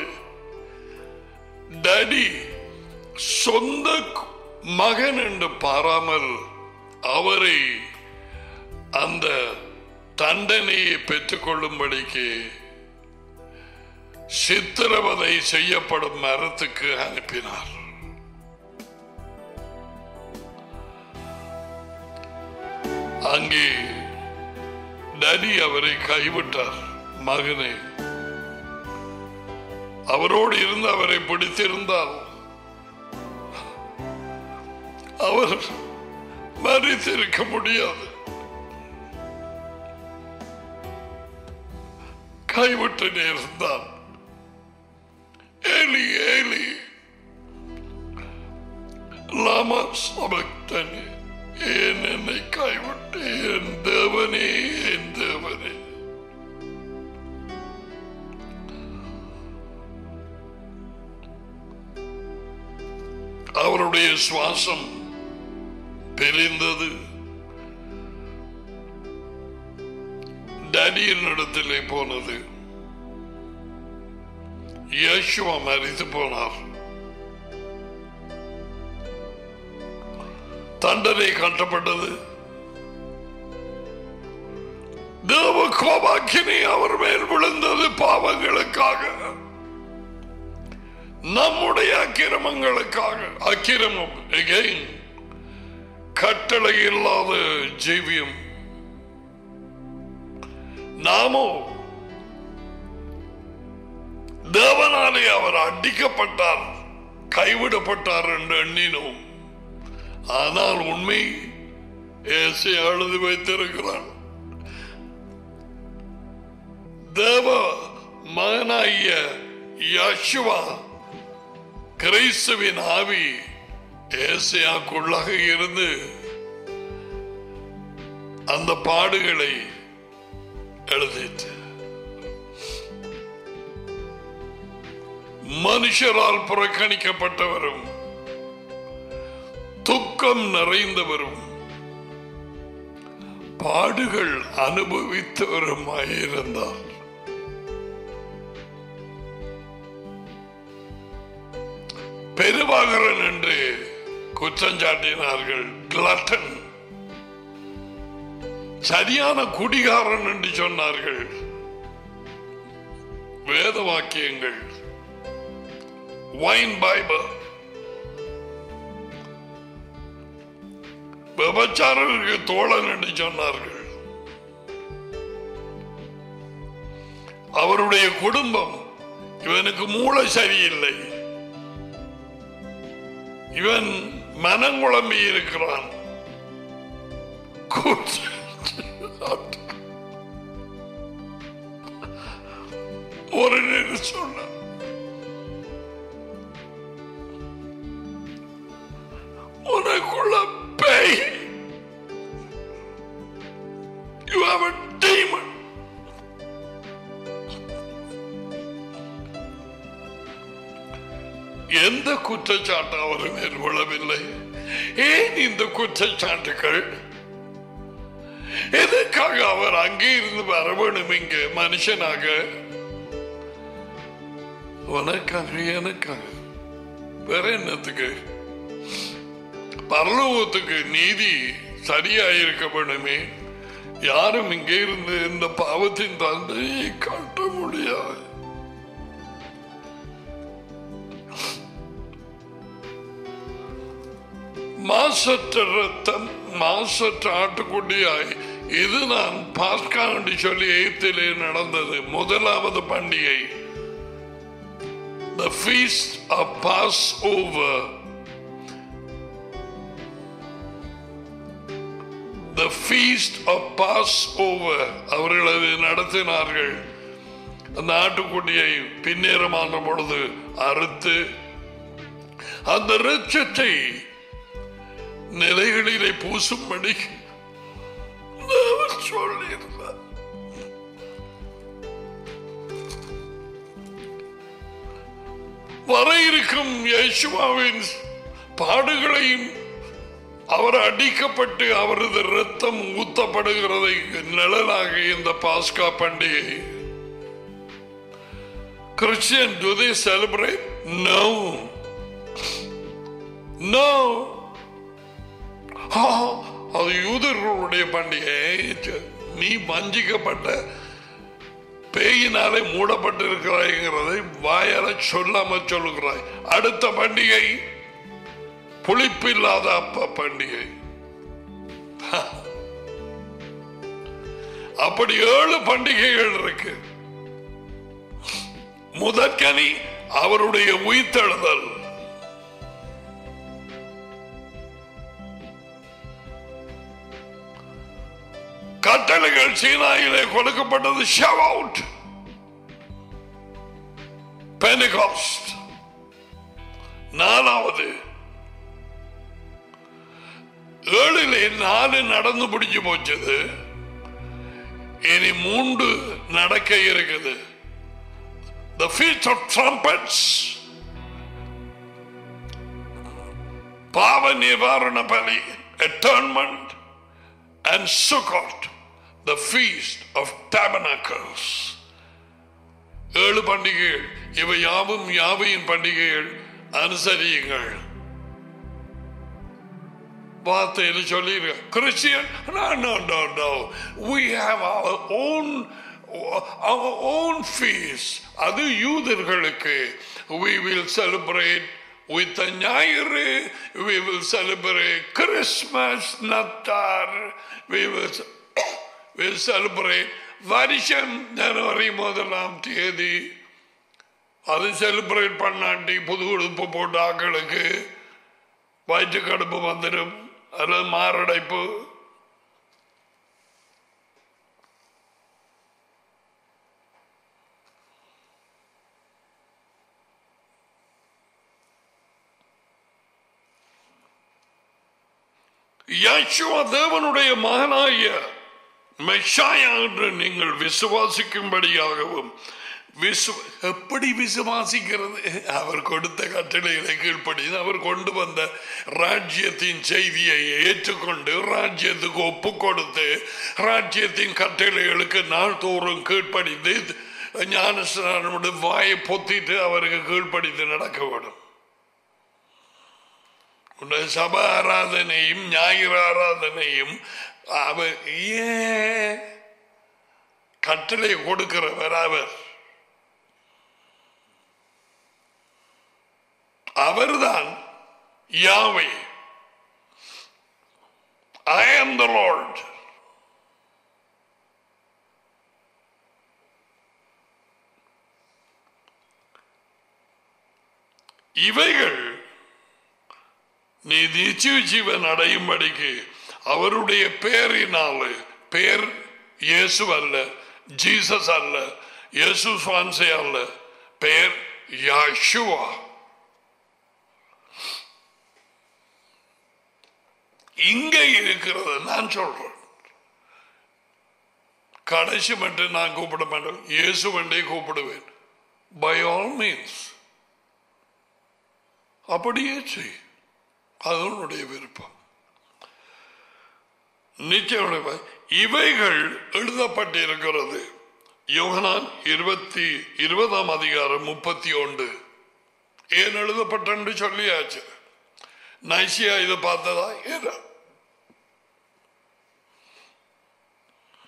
டடி சொந்த மகன் என்று பாராமல் அவரை அந்த தண்டனையை பெற்றுக்கொள்ளும்படிக்கு சித்திரவதை செய்யப்படும் மரத்துக்கு அனுப்பினார் அங்கே டடி அவரை கைவிட்டார் மகனை அவரோடு இருந்து அவரை பிடித்திருந்தால் அவர் மறித்திருக்க முடியாது கைவிட்டு நேர்ந்தான் ஏலி ஏலி லாமா சபக்தனே ஏன் என்னை கைவிட்டு என் தேவனே என் தேவனே அவருடைய சுவாசம் பெரிந்தது டேடியின் இடத்திலே போனது யேசுவா மறித்து போனார் தண்டனை கட்டப்பட்டது தேவ கோபாக்கினி அவர் மேல் விழுந்தது பாவங்களுக்காக நம்முடைய அக்கிரமங்களுக்காக அக்கிரமம் again கட்டளை இல்லாத ஜீவியம் நாமோ தேவனாலே அவர் அடிக்கப்பட்டார் கைவிடப்பட்டார் என்று எண்ணினோம் ஆனால் உண்மை ஏசை அழுது வைத்திருக்கிறார் தேவ மகனாகிய யசுவா கிறிஸ்துவின் ஆவி ஏசையாக்குள்ளாக இருந்து அந்த பாடுகளை எழுதிட்டு மனுஷரால் புறக்கணிக்கப்பட்டவரும் துக்கம் நிறைந்தவரும் பாடுகள் அனுபவித்தவருமாயிருந்தார் பெருவாகரன் என்று குற்றஞ்சாட்டினார்கள் கிளட்டன் சரியான குடிகாரன் என்று சொன்னார்கள் வேத வாக்கியங்கள் வைன் பைபிள் விபச்சாரருக்கு தோழன் என்று சொன்னார்கள் அவருடைய குடும்பம் இவனுக்கு மூளை சரியில்லை இவன் மனங்குழம்பி இருக்கிறான் ஒரு நேரம் சொன்ன உனக்குள்ள பேய் யூ ஹாவ் a demon எந்த குற்றச்சாட்டு அவர் மேல் விழவில்லை ஏன் இந்த குற்றச்சாட்டுகள் எதற்காக அவர் அங்கே இருந்து வர வேண்டும் இங்க மனுஷனாக உனக்காக எனக்காக வேற என்னத்துக்கு பரலோகத்துக்கு நீதி சரியாயிருக்க வேண்டுமே யாரும் இங்கே இருந்து இந்த பாவத்தின் தந்தையை காட்ட முடியாது மாசற்ற ரத்தம் மாசற்ற ஆட்டுக்குட்டியாய் இது நான் பாஸ்கா என்று சொல்லி எய்த்திலே நடந்தது முதலாவது பண்டிகை The feast of Passover. The feast of Passover. அவர்கள் அதை நடத்தினார்கள் அந்த ஆட்டுக்குட்டியை பின்னேறமான பொழுது அறுத்து அந்த இரட்சத்தை நிலைகளிலே பூசும்படி அவர் சொல்லியிருந்தார் வர இருக்கும் யேசுவாவின் பாடுகளையும் அவர் அடிக்கப்பட்டு அவரது ரத்தம் ஊத்தப்படுகிறதை நிழலாக இந்த பாஸ்கா பண்டிகை Christian do they celebrate no no ஆ, அது யூதர்களுடைய பண்டிகை நீ வஞ்சிக்கப்பட்ட பேயினாலே மூடப்பட்டிருக்கிறாய்ங்கிறதை வாயால சொல்லாம சொல்லுகிறாய் அடுத்த பண்டிகை புளிப்பில்லாத அப்ப பண்டிகை அப்படி ஏழு பண்டிகைகள் இருக்கு முதற்கனி அவருடைய உயிர்த்தெழுதல் கட்டளைகள் சீனாயிலே கொடுக்கப்பட்டது ஷவ் அவுட் பெனிகாஸ்ட் நாலாவது ஏழிலே நாலு நடந்து பிடிச்சு போச்சது இனி மூன்று நடக்க இருக்குது The feast of trumpets பாவ நிவாரண பலி atonement and Sukkot the feast of tabernacles ஏழு பண்டிகைகள் இவை யாவும் யாவையின் பண்டிகைகள் அனுசரியுங்கள் வார்த்தையில் சொல்லியிருக்க Christian no no no no we have our own our own feast அது யூதர்களுக்கு we will celebrate with the ஞாயிறு we will celebrate Christmas நத்தார் we will will celebrate வருஷம் ஜனவரி முதலாம் தேதி அது செலிப்ரேட் பண்ணாண்டி புது உடுப்பு போட்ட ஆக்களுக்கு வயிற்று கடுப்பு வந்துடும் அல்லது மாரடைப்பு யேசுவா தேவனுடைய மகனாகிய மெஷாயா என்று நீங்கள் விசுவாசிக்கும்படியாகவும் விசு எப்படி விசுவாசிக்கிறது அவர் கொடுத்த கட்டளைகளை கீழ்ப்படி அவர் கொண்டு வந்த ராஜ்யத்தின் செய்தியை ஏற்றுக்கொண்டு ராஜ்யத்துக்கு ஒப்பு கொடுத்து ராஜ்யத்தின் கட்டளைகளுக்கு நாள்தோறும் கீழ்ப்படிந்து ஞானஸ்நானோட வாயை பொத்திட்டு அவருக்கு கீழ்ப்படித்து நடக்க வேண்டும் உன்னுடைய சப ஆராதனையும் ஞாயிறு ஆராதனையும் அவர் ஏன் கட்டளை கொடுக்கிறவர் அவர் அவர்தான் யாவை ஐ ஆம் த லார்ட் இவைகள் நீ நிச்சய ஜீவன் அடையும்படிக்கு அவருடைய பெயரினாலே பெயர் இயேசு அல்ல ஜீசஸ் அல்ல இயேசு சுவான்சே அல்ல பெயர் யாஷுவா இங்க இருக்கிறது நான் சொல்றேன் கடைசி மட்டும் நான் கூப்பிட மாட்டேன் இயேசு வண்டே கூப்பிடுவேன் பை ஆல் மீன்ஸ் அப்படியே செய் அதனுடைய விருப்பம் நிச்சயம் இவைகள் எழுதப்பட்டிருக்கிறது யோகனான் இருபத்தி இருபதாம் அதிகாரம் முப்பத்தி ஒன்று ஏன் எழுதப்பட்டு சொல்லியாச்சு நைசியா இதை பார்த்ததா ஏதா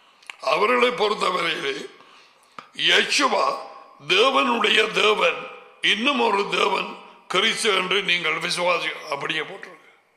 அவர்களை பொறுத்தவரையிலே யசுவா தேவனுடைய தேவன் இன்னும் ஒரு தேவன் கிறிஸ்து என்று நீங்கள் விசுவாசி அப்படியே போட்டிருக்கு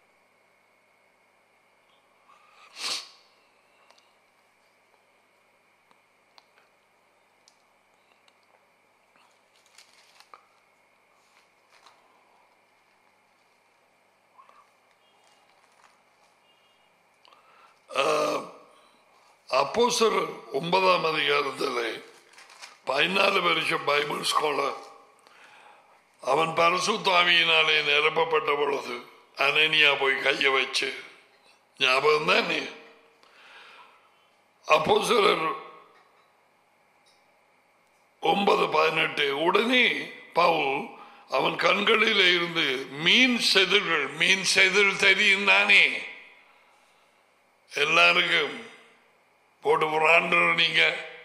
அப்போஸ்தலர் ஒன்பதாம் அதிகாரத்தில் பதினாலு வருஷம் பைபிள் ஸ்காலர் அவன் பரசுத்தாவியினாலே நிரப்பப்பட்ட பொழுது அனனியா போய் கைய வச்சு ஞாபகம் தானே அப்போ சிலர் ஒன்பது பதினெட்டு உடனே பவுல் அவன் கண்களில் இருந்து மீன் செதில்கள் மீன் செதில் தெரியும் தானே எல்லாருக்கும் போட்டு புறாண்டு நீங்க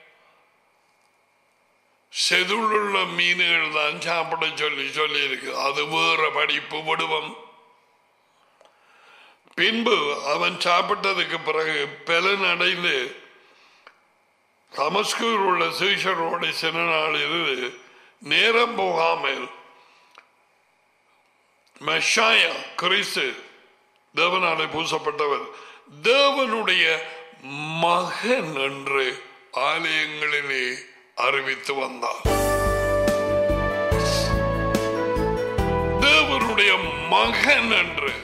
செதுளுள்ள மீன்கள் தான் சாப்பிட சொல்லி சொல்லி இருக்கு அது வேற படிப்பு விடுவம் பின்பு அவன் சாப்பிட்டதுக்கு பிறகு பலன் அடைந்து தமஸ்கூர் உள்ள சீஷரோடு சில நாள் இருந்து நேரம் போகாமல் மெஷாயா கிறிஸ்து தேவனாலே பூசப்பட்டவர் தேவனுடைய மகன் என்று ஆலயங்களிலே அறிவித்து வந்தார் தேவனுடைய மகன் என்று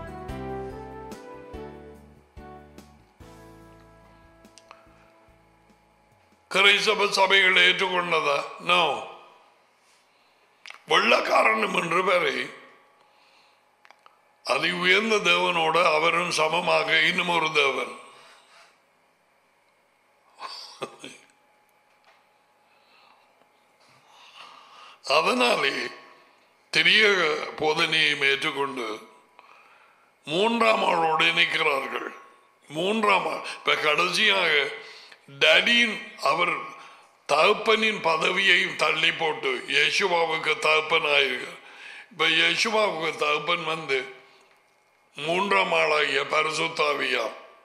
கிரைசப சபைகள் ஏற்றுக்கொண்டதா நோ வெள்ளக்காரனும் என்று பேரை அதி உயர்ந்த தேவனோடு அவரும் சமமாக இன்னும் ஒரு தேவன் அதனாலே தெரிய போதனையும் ஏற்றுக்கொண்டு மூன்றாம் ஆளோடு நிற்கிறார்கள் மூன்றாம் ஆள் இப்ப கடைசியாக டடியின் அவர் தகப்பனின் பதவியையும் தள்ளி போட்டு யேசுவாவுக்கு தகப்பனாயிருக்கு இப்ப யேசுவாவுக்கு தகப்பன் வந்து மூன்றாம் ஆளாகிய பரிசுத்தாவியா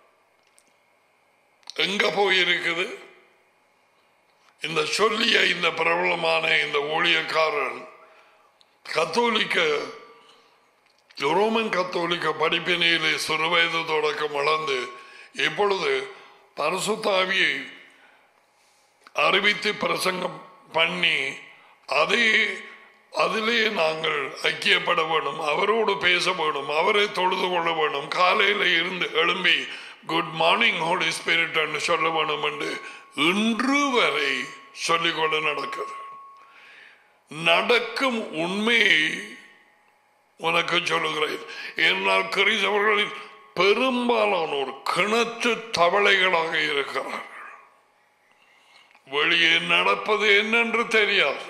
எங்க போயிருக்குது இந்த சொல்லிய இந்த பிரபலமான இந்த ஊழியக்காரன் கத்தோலிக்க ரோமன் கத்தோலிக்க படிப்பினையிலே சிறுவயது தொடக்கம் வளர்ந்து இப்பொழுது பரிசுத்தாவியை அறிவித்து பிரசங்கம் பண்ணி அதே அதிலே நாங்கள் ஐக்கியப்பட வேணும் அவரோடு பேச வேணும் அவரை தொழுது கொள்ள வேணும் காலையில் இருந்து எழும்பி குட் மார்னிங் ஹோலி ஸ்பிரிட் என்று சொல்ல வேணும் என்று இன்று வரை சொல்லிக்கொண்டு நடக்குது நடக்கும் உண்மையை உனக்கு சொல்லுகிறேன் என்னால் கிறிஸ்தவர்களில் பெரும்பாலானோர் கிணற்று தவளைகளாக இருக்கிறார்கள் வெளியே நடப்பது என்னென்று தெரியாது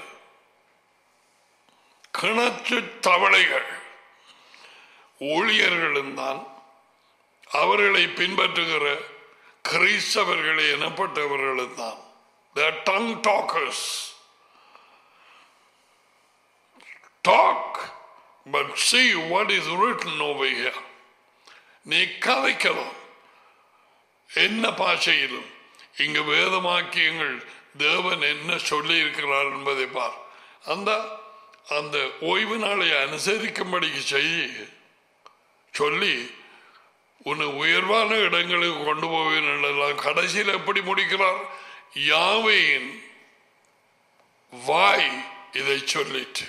கிணற்று தவளைகள் ஊழியர்களும் தான் அவர்களை பின்பற்றுகிற கிறிஸ்தவர்கள் எனப்பட்டவர்களும் தான் tongue talkers talk but see what is written over here நீ கதைக்கலாம் என்ன பாஷையிலும் இங்கு வேதமாக்கியங்கள் தேவன் என்ன சொல்லி இருக்கிறார் என்பதை பார் அந்த அந்த ஓய்வு நாளை அனுசரிக்கும்படிக்கு செய்ய சொல்லி உன்னை உயர்வான இடங்களுக்கு கொண்டு போவேன் என்றெல்லாம் கடைசியில் எப்படி முடிக்கிறார் யாவையின் வாய் இதை சொல்லிட்டு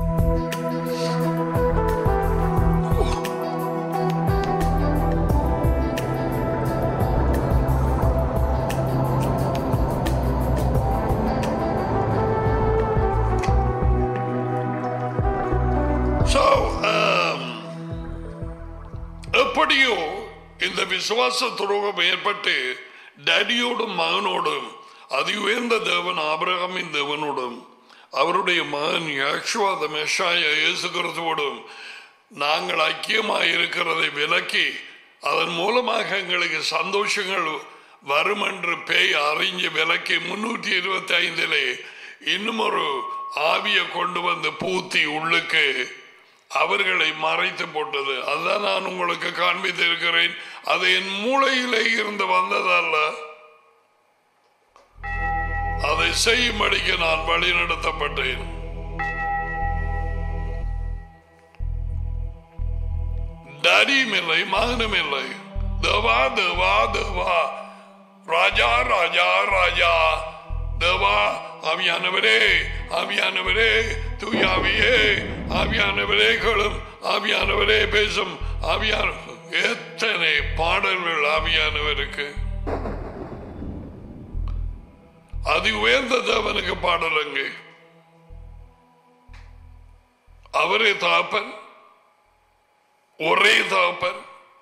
So, um, எப்படியோ இந்த விசுவாச துரோகம் ஏற்பட்டு டேடியோடும் மகனோடும் அதி உயர்ந்த தேவன் ஆபிரகாமின் தேவனோடும் அவருடைய மகன் யாக்ஷுவாத மெஷாய இயேசு கிறிஸ்துவோடும் நாங்கள் ஐக்கியமாக இருக்கிறதை விலக்கி அதன் மூலமாக எங்களுக்கு சந்தோஷங்கள் வரும் என்று பேய் அறிஞ்சு விலக்கி முன்னூற்றி இருபத்தி ஐந்திலே இன்னும் ஒரு ஆவியை கொண்டு வந்து பூத்தி உள்ளுக்கு அவர்களை மறைத்து போட்டது அதான் நான் உங்களுக்கு காண்பித்து இருக்கிறேன் அது என் மூளையிலே இருந்து வந்ததல்ல அதை செய்யும்படிக்கு நான் வழி நடத்தப்பட்டேன் டடியும் இல்லை மகனும் இல்லை தேவா தேவா தேவா ராஜா ராஜா ராஜா தேவா ஆவியானவரே ஆவியானவரே தூயாவியே ஆவியானவரே களும் ஆவியானவரே பேசும் ஆவியான எத்தனை பாடல்கள் ஆவியானவருக்கு அதி உயர்ந்த தேவனுக்கு பாடலுங்க அவரே தாப்பன் ஒரே தாப்பன்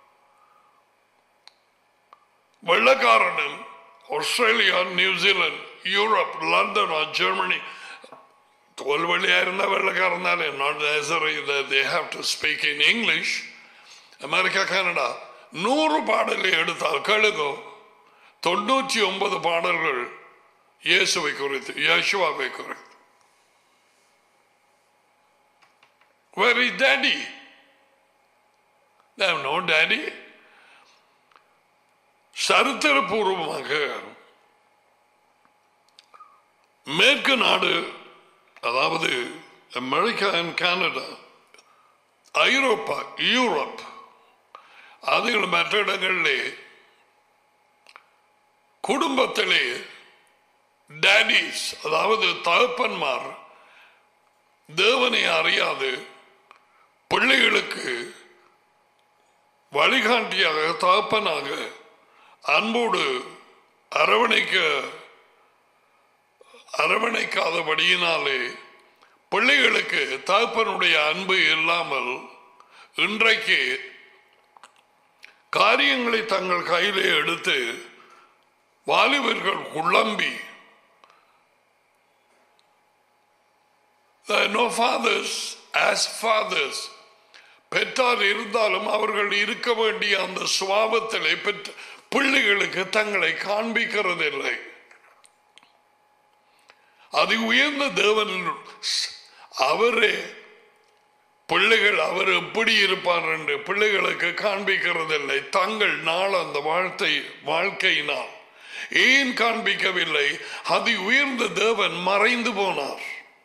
வெள்ளக்காரனும் Australia New Zealand Europe London Germany தோல் வழியா இருந்தா வெள்ளக்காரன் தானே not necessary they have to speak in English America Canada நூறு பாடலை எடுத்தால் கழுகோ தொண்ணூற்றி ஒன்பது பாடல்கள் இயேசுவை குறித்து யேசுவாவை குறித்து Where is daddy? They have no daddy. சரித்திரபூர்வமாக மேற்கு நாடு அதாவது அமெரிக்கா அண்ட் கனடா ஐரோப்பா யூரோப் அதுகள் மற்ற இடங்களிலே குடும்பத்திலே டேடிஸ் அதாவது தகப்பன்மார் தேவனை அறியாது பிள்ளைகளுக்கு வழிகாட்டியாக தகப்பனாக அன்போடு அரவணைக்க அரவணைக்காதபடியினாலே பிள்ளைகளுக்கு தகப்பனுடைய அன்பு இல்லாமல் இன்றைக்கு காரியங்களை தங்கள் கையிலே எடுத்து வாலிபர்கள் குழம்பி நோ ஃபாதர்ஸ் ஆஸ் ஃபாதர்ஸ் பெற்றார் இருந்தாலும் அவர்கள் இருக்க வேண்டிய அந்த சுவாபத்திலே பெற்ற பிள்ளைகளுக்கு தங்களை காண்பிக்கிறதில்லை அது உயர்ந்த தேவன் அவரே பிள்ளைகள் அவர் எப்படி இருப்பார் என்று பிள்ளைகளுக்கு காண்பிக்கிறதில்லை தங்கள் நாள் அந்த வாழ்த்தை வாழ்க்கையினால் ஏன் காண்பிக்கவில்லை அது உயர்ந்த தேவன் மறைந்து போனார்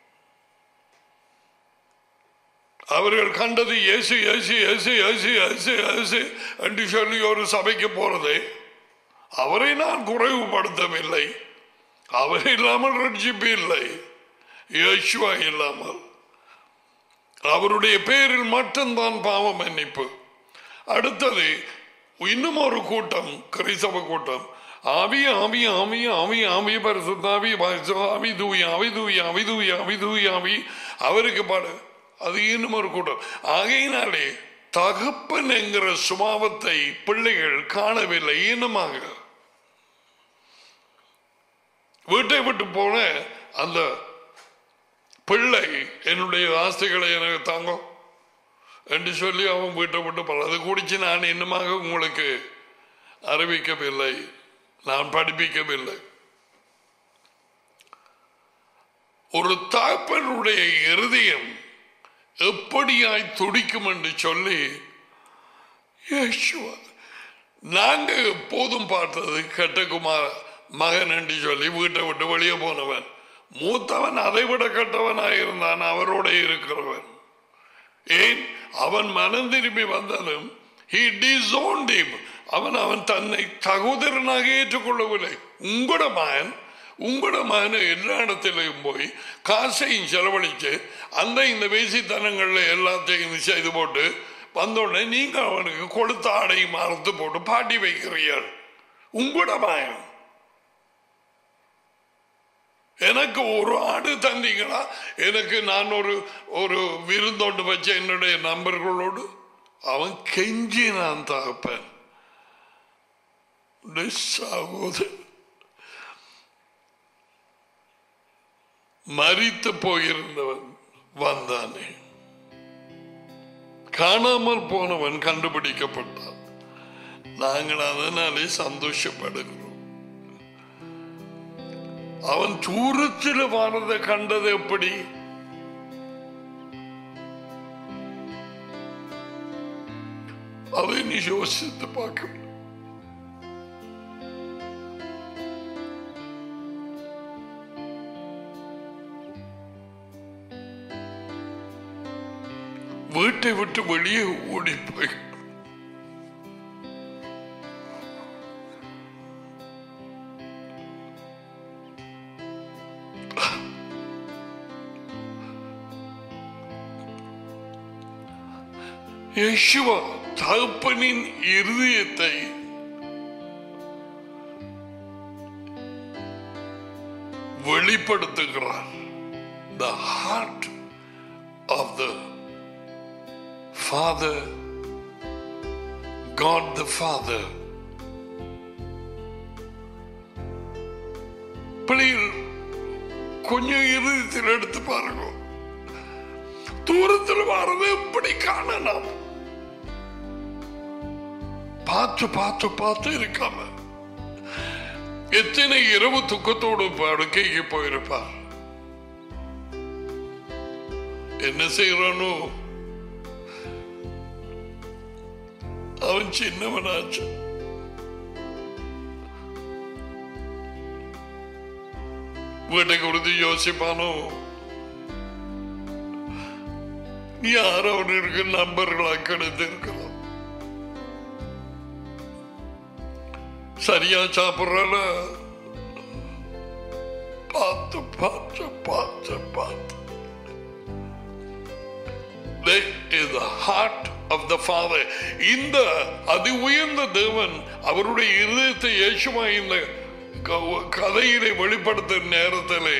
அவர்கள் கண்டது இயேசு இயேசு இயேசு இயேசு இயேசு இயேசு என்று சொல்லி ஒரு சபைக்கு போறது அவரை நான் குறைவுபடுத்தவில்லை அவர் இல்லாமல் ரட்சிப்பு இல்லை யேசுவா இல்லாமல் அவருடைய பேரில் மட்டும்தான் பாவ மன்னிப்பு அடுத்தது இன்னும் ஒரு கூட்டம் கிறிஸ்தவ கூட்டம் ஆவி ஆவி ஆவி ஆவி ஆவி பரிசுத்தாவி ஆவி தூய் ஆவி தூய் ஆவி தூய் ஆவி தூய் ஆவி அவருக்கு பாடு அது இன்னும் ஒரு கூட்டம் ஆகையினாலே தகப்பன் என்கிற சுபாவத்தை பிள்ளைகள் காணவில்லை இனமாக வீட்டை விட்டு போன அந்த பிள்ளை என்னுடைய ஆஸ்திகளை எனக்கு தாங்க என்று சொல்லி அவன் வீட்டை விட்டு போல அது குடிச்சு நான் இன்னுமாக உங்களுக்கு அறிவிக்கவில்லை நான் படிப்பிக்கவில்லை ஒரு தாப்பனுடைய இருதயம் எப்படியாய் துடிக்கும் என்று சொல்லி யேசுவா நாங்க எப்போதும் பார்த்தது கெட்டகுமார் மகன் என்று சொல்லி வீட்டை விட்டு வெளியே போனவன் மூத்தவன் அதை விட கெட்டவனாய் இருந்தான் அவரோட இருக்கிறவன் ஏன் அவன் மனம் திரும்பி வந்ததும் he disowned him. அவன் அவன் தன்னை சகோதரனாக ஏற்றுக்கொள்ளவில்லை உங்களோட மகன் உங்களோட மகனை எல்லா இடத்திலையும் போய் காசையும் செலவழிச்சு அந்த இந்த வேசித்தனங்கள்ல எல்லாத்தையும் செய்து போட்டு வந்தோடனே நீங்க அவனுக்கு கொளுத்த ஆடையும் அறுத்து போட்டு பாட்டி வைக்கிறீர்கள் உங்களோட மகன் எனக்கு ஒரு ஆடு தந்தீங்களா எனக்கு நான் ஒரு ஒரு விருந்தோண்டு வச்ச என்னுடைய நண்பர்களோடு அவன் கெஞ்சி நான் தகப்பேன் சகோதரன் மறித்து போயிருந்தவன் வந்தானே காணாமல் போனவன் கண்டுபிடிக்கப்பட்டான் நாங்கள் அதனாலே சந்தோஷப்படுகிறோம் அவன் தூரத்தில் வானதை கண்டது எப்படி அதை நீ யோசித்து பார்க்க வீட்டை விட்டு வெளியே ஓடி போய் யேசுவா தகப்பனின் இருதயத்தை வெளிப்படுத்துகிறார் the heart of the Father, God the Father. பிள்ளைகள் கொஞ்சம் இறுதியில் எடுத்து பாருங்க தூரத்தில் வர்றது எப்படி காணலாம் பார்த்து பார்த்து பார்த்து இருக்காம எத்தனை இரவு துக்கத்தோடு படுக்கைக்கு போயிருப்பார் என்ன செய்யறானோ அவன் சின்னவனாச்சு வீட்டை குறித்து யோசிப்பானோ யார் அவனுக்கு நண்பர்களாக கிடைத்திருக்கலாம் சரியா சாப்பிடுறால பார்த்து பார்த்து பார்த்து பார்த்து That is the heart of the Father. இந்த அதி உயர்ந்த தேவன் அவருடைய இருதயத்தை இயேசுமா இந்த க- கதையிலே வெளிப்படுத்தும் நேரத்திலே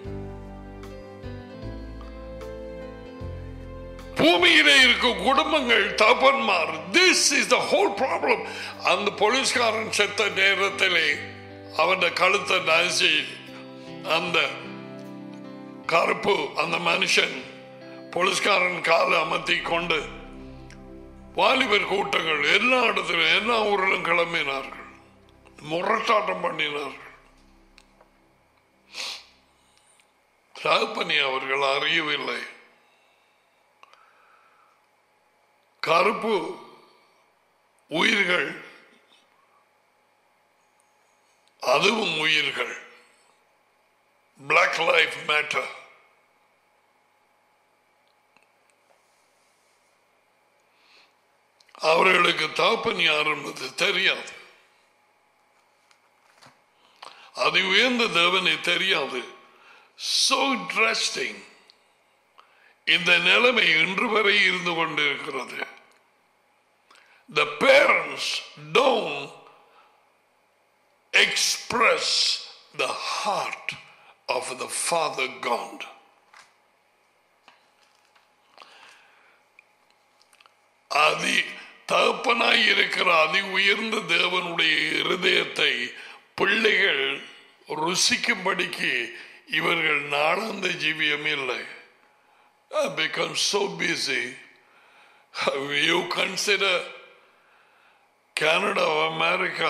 பூமியிலே இருக்கும் குடும்பங்கள் தகப்பன்மார் this is the whole problem அந்த போலீஸ்காரன் செத்த நேரத்திலே அவன் கழுத்தை நாசி அந்த கருப்பு அந்த மனுஷன் போலீஸ்காரன் காலை அமர்த்தி கொண்டு வாலிபர் கூட்டங்கள் எல்லா இடத்திலும் எல்லா ஊரிலும் கிளம்பினார்கள் முரட்டாட்டம் பண்ணினார்கள் தகப்பனி அவர்கள் அறியவில்லை கருப்பு உயிர்கள் அதுவும் உயிர்கள் பிளாக் லைஃப் மேட்டர் அவர்களுக்கு தாப்பன் யார் என்பது தெரியாது அது உயர்ந்த தேவனை தெரியாது so interesting இந்த நிலைமை இன்று வரை இருந்து கொண்டிருக்கிறது the parents don't express the heart of the father god அதி தகப்பனாய் இருக்கிற அதி உயர்ந்த தேவனுடைய இருதயத்தை பிள்ளைகள் ருசிக்கும்படிக்கு இவர்கள் நாளாந்த ஜீவியம் இல்லை become so busy you consider Canada or America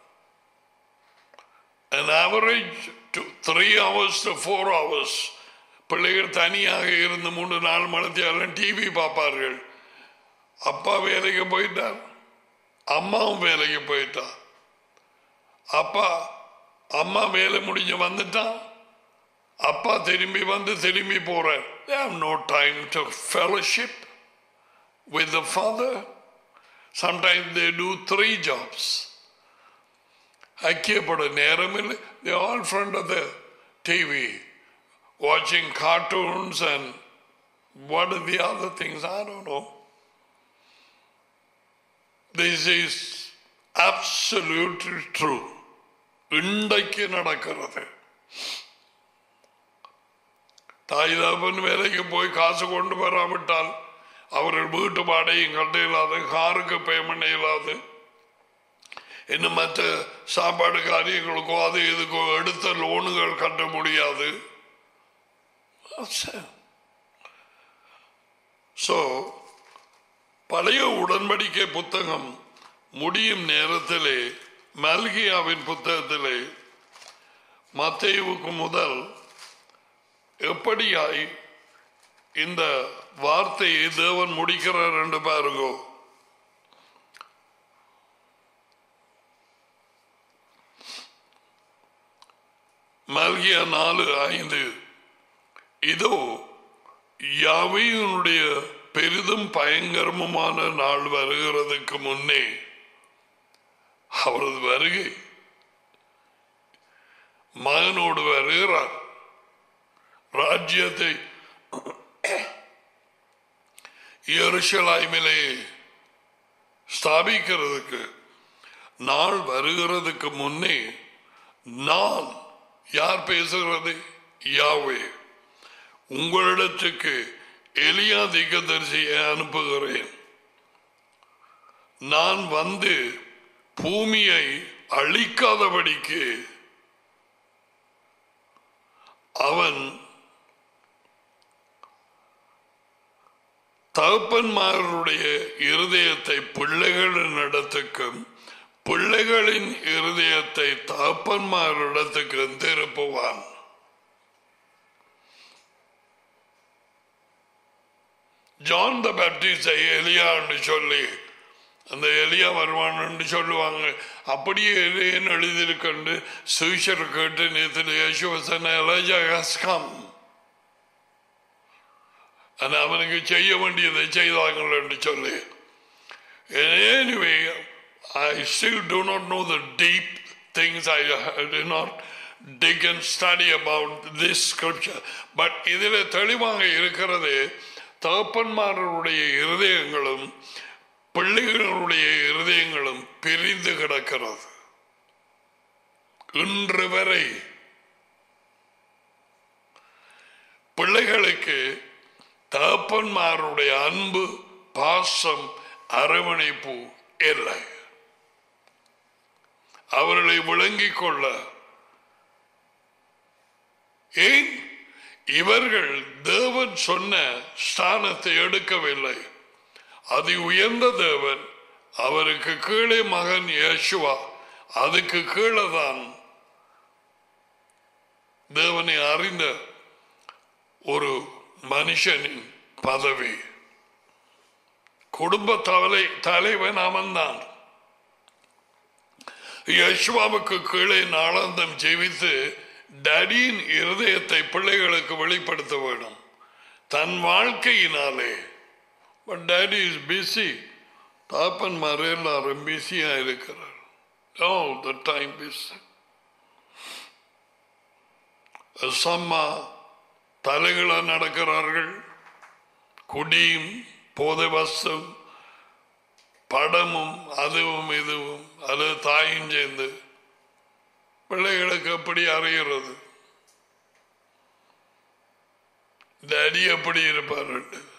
an average to three hours to four hours பிள்ளைகள் தனியாக இருந்து மூன்று நாலு மணத்தியாலும் டிவி பார்ப்பார்கள் அப்பா வேலைக்கு போயிட்டார் அம்மாவும் வேலைக்கு போயிட்டா அப்பா அம்மா வேலை முடிஞ்சு வந்துட்டான் அப்பா திரும்பி வந்து திரும்பி போறார் they have no time to fellowship with the father sometimes they do three jobs ஐக்கியப்பட நேரம் இல்லை they all in front of the TV watching cartoons and what are the other things I don't know This is absolutely true. இன்றைக்கு நடக்கிறது தாய் தகப்பன் வேலைக்கு போய் காசு கொண்டு வராவிட்டால் அவர்கள் வீட்டு வாடகையும் கட்ட இல்லாது காருக்கு பேமெண்ட் இல்லாது இன்னும் மற்ற சாப்பாடு காரியங்களுக்கோ அது இதுக்கோ எடுத்த லோனுகள் கட்ட முடியாது ஸோ பழைய உடன்படிக்கை புத்தகம் முடியும் நேரத்திலே மல்கியாவின் புத்தகத்திலே மத்தேயுவுக்கு முதல் எப்படியாய் இந்த வார்த்தையை தேவன் முடிக்கிறார் என்று பாருங்கோ மல்கியா நாலு ஐந்து இதோ யாவையினுடைய பெரிதும் பயங்கரமுமான நாள் வருகிறதுக்கு முன்னே அவரது வருகை மகனோடு வருகிறார் ராஜ்யத்தை எருசலாய்மிலே ஸ்தாபிக்கிறதுக்கு நாள் வருகிறதுக்கு முன்னே நான் யார் பேசுகிறது யாவே உங்களிடத்துக்கு எலியா திகதரிசியை அனுப்புகிறேன் நான் வந்து பூமியை அழிக்காதபடிக்கு அவன் தகப்பன்மாருடைய இருதயத்தை பிள்ளைகளின் இடத்துக்கும் பிள்ளைகளின் இருதயத்தை தகப்பன்மாரிடத்துக்கும் திருப்புவான் ஜான் த பேப்டிஸ்டை எலியான்னு சொல்லி அந்த எலியா வருவான்னு சொல்லுவாங்க அப்படியே எலியன்னு எழுதியிருக்கண்டு சுவிஷர் கேட்டு நேற்று யசுவசன எலஜா ஹஸ்கம் ஆனா அவனுக்கு செய்ய வேண்டியதை செய்தார்கள் என்று சொல்லி anyway I still do not know the deep things. I, I did not dig and study about this scripture. But இதில் தெளிவாக இருக்கிறது தகப்பன்மாரருடைய இருதயங்களும் பிள்ளைகளுடைய இருதயங்களும் பிரிந்து கிடக்கிறது இன்று வரை பிள்ளைகளுக்கு தகப்பன்மாருடைய அன்பு பாசம் அரவணைப்பு இல்லை அவர்களை விளங்கிக் கொள்ள ஏன் இவர்கள் தேவன் சொன்ன ஸ்தானத்தை எடுக்கவில்லை அதி உயர்ந்த தேவன் அவருக்கு கீழே மகன் யேசுவா அதுக்கு கீழே தான் தேவனை அறிந்த ஒரு மனுஷனின் பதவி குடும்ப தவலை தலைவன் அவன்தான் யஷ்வாவுக்கு கீழே நாளாந்தம் ஜெயித்து டடியின் இருதயத்தை பிள்ளைகளுக்கு வெளிப்படுத்த வேண்டும் தன் வாழ்க்கையினாலே பட் டேடி இஸ் பிஸி தாப்பன்மார் எல்லாரும் பிஸியா இருக்கிறார் ஓ த டைம் பிஸ் சம்மா தலைகளா நடக்கிறார்கள் குடியும் போதை வசம் படமும் அதுவும் இதுவும் அது தாயும் சேர்ந்து பிள்ளைகளுக்கு எப்படி அறிகிறது டேடி எப்படி இருப்பார்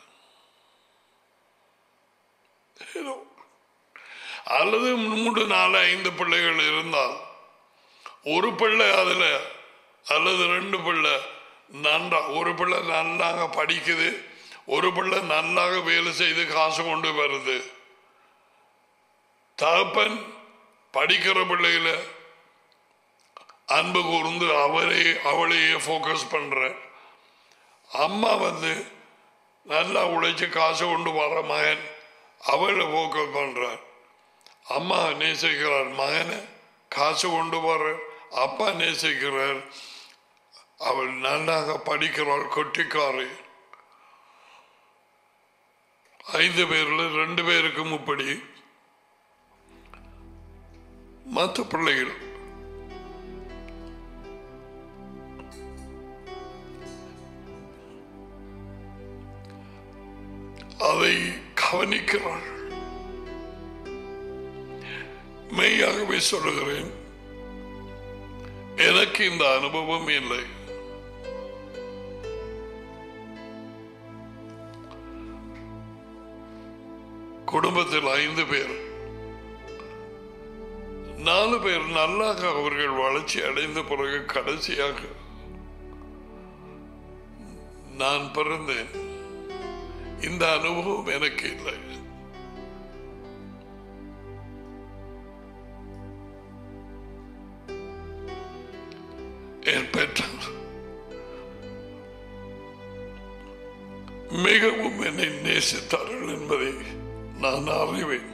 அல்லது மூன்று நாலு ஐந்து பிள்ளைகள் இருந்தால் ஒரு பிள்ளை அதுல அல்லது ரெண்டு பிள்ளை நன்றா ஒரு பிள்ளை நன்றாக படிக்குது ஒரு பிள்ளை நன்றாக வேலை செய்து காசு கொண்டு வருது தகப்பன் படிக்கிற பிள்ளையில அன்பு கூர்ந்து அவரே அவளையே ஃபோக்கஸ் பண்ற அம்மா வந்து நல்லா உழைச்சு காசு கொண்டு வர மகன் அவளை ஃபோக்கஸ் பண்றார் அம்மா நேசிக்கிறார் மகனை காசு கொண்டு வர அப்பா நேசிக்கிறார் அவள் நன்றாக படிக்கிறாள் கொட்டிக்காரு ஐந்து பேர்ல ரெண்டு பேருக்கும் இப்படி மற்ற பிள்ளைகள் அதை கவனிக்கிறாள் மெய்யாகவே சொல்லுகிறேன் எனக்கு இந்த அனுபவம் இல்லை குடும்பத்தில் ஐந்து பேர் நாலு பேர் நல்லாக அவர்கள் வளர்ச்சி அடைந்த பிறகு கடைசியாக நான் பிறந்தேன் இந்த அனுபவம் எனக்கு இல்லை என் பெற்றார் மிகவும் என்னை நேசித்தார்கள் என்பதை நான் அறிவேன்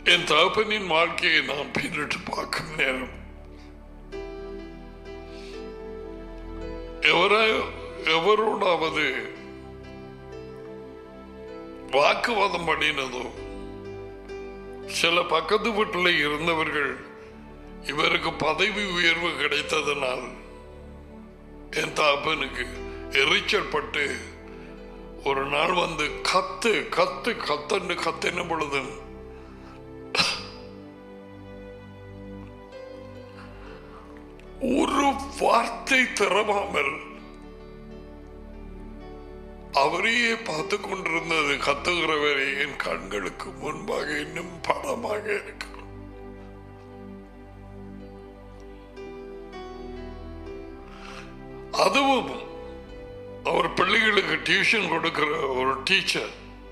என் தகப்பனின் வாழ்க்கையை நான் பின்னிட்டு பார்க்கும் நேரம் எவரா எவரோடாவது வாக்குவாதம் பண்ணினதோ சில பக்கத்து வீட்டில் இருந்தவர்கள் இவருக்கு பதவி உயர்வு கிடைத்ததனால் என் தாப்பனுக்கு எரிச்சல் பட்டு ஒரு நாள் வந்து கத்து கத்து கத்தன்னு கத்தின பொழுது ஒரு வார்த்தை திறவாமல் அவரையே பார்த்து கொண்டிருந்தது கத்துகிறவரை என் கண்களுக்கு முன்பாக இன்னும் படமாக இருக்கு அதுவும் அவர் பிள்ளைகளுக்கு டியூஷன் கொடுக்கிற ஒரு டீச்சர்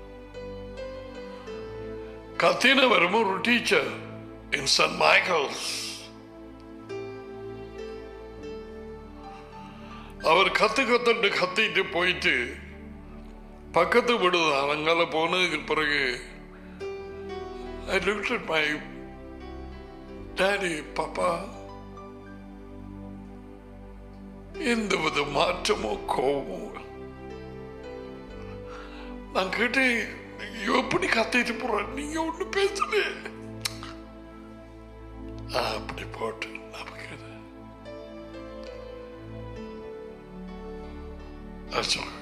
கத்தினவரும் ஒரு டீச்சர் இன் சன் மைக்கேல்ஸ் அவர் கத்து கத்துட்டு கத்திட்டு போயிட்டு பக்கத்து விடுது அலங்கால போனதுக்கு பிறகு I looked at my daddy, Papa. எந்த வித மாற்றமோ கோபமோ நான் கேட்டேன் "நீ எப்படி கத்திட்டு போற நீங்க ஒண்ணு பேசல அப்படி போட்டு நமக்கு அசோக்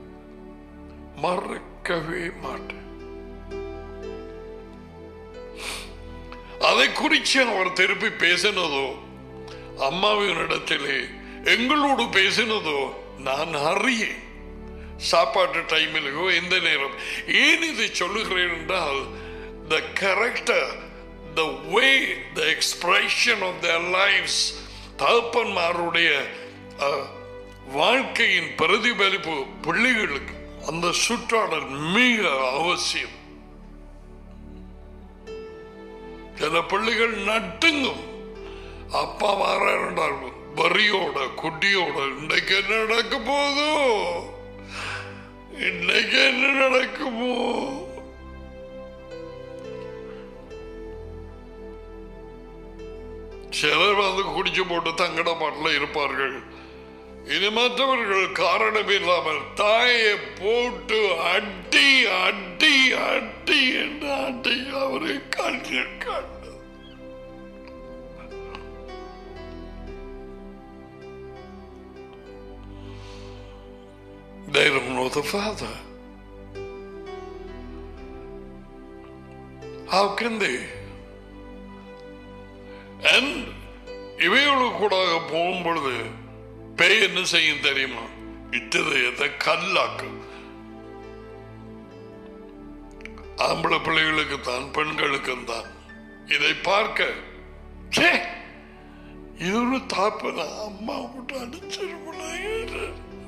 மறக்கவே மாட்டேன் அதை குறித்து அவர் திருப்பி பேசினதோ அம்மாவின் இடத்திலே எங்களோடு பேசினதோ நான் அறியேன் சாப்பாட்டு டைமிலோ எந்த நேரம் ஏன் இதை சொல்லுகிறேன் என்றால் the character the way the expression of the life's தகப்பன்மாருடைய அஹ், வாழ்க்கையின் பிரதிபலிப்பு பிள்ளைகளுக்கு அந்த சுற்றாடல் மிக அவசியம் சில பிள்ளைகள் நட்டுங்கும் அப்பா மாறாண்டார் வரியோட குட்டியோட இன்னைக்கு என்ன நடக்க போதோ இன்னைக்கு என்ன நடக்குமோ சிலர் வந்து குடிச்சு போட்டு தங்கட பாட்டில் இருப்பார்கள் இது மற்றவர்கள் காரணம் இல்லாமல் தாயை போட்டு அடி அடி அடி என்று அடி அவரை கண்கள் கண்டது They don't know the Father. How can they? And இவையோடு கூட போகும் பொழுது பேய் என்ன செய்யும் தெரியுமா இட்டதயத்தை கல்லாக்கும் ஆம்பளை பிள்ளைகளுக்கு தான் பெண்களுக்கும் தான் இதை பார்க்க ச்சே, இது ஒரு தாப்பன அம்மா விட்டு அடிச்சிருப்பல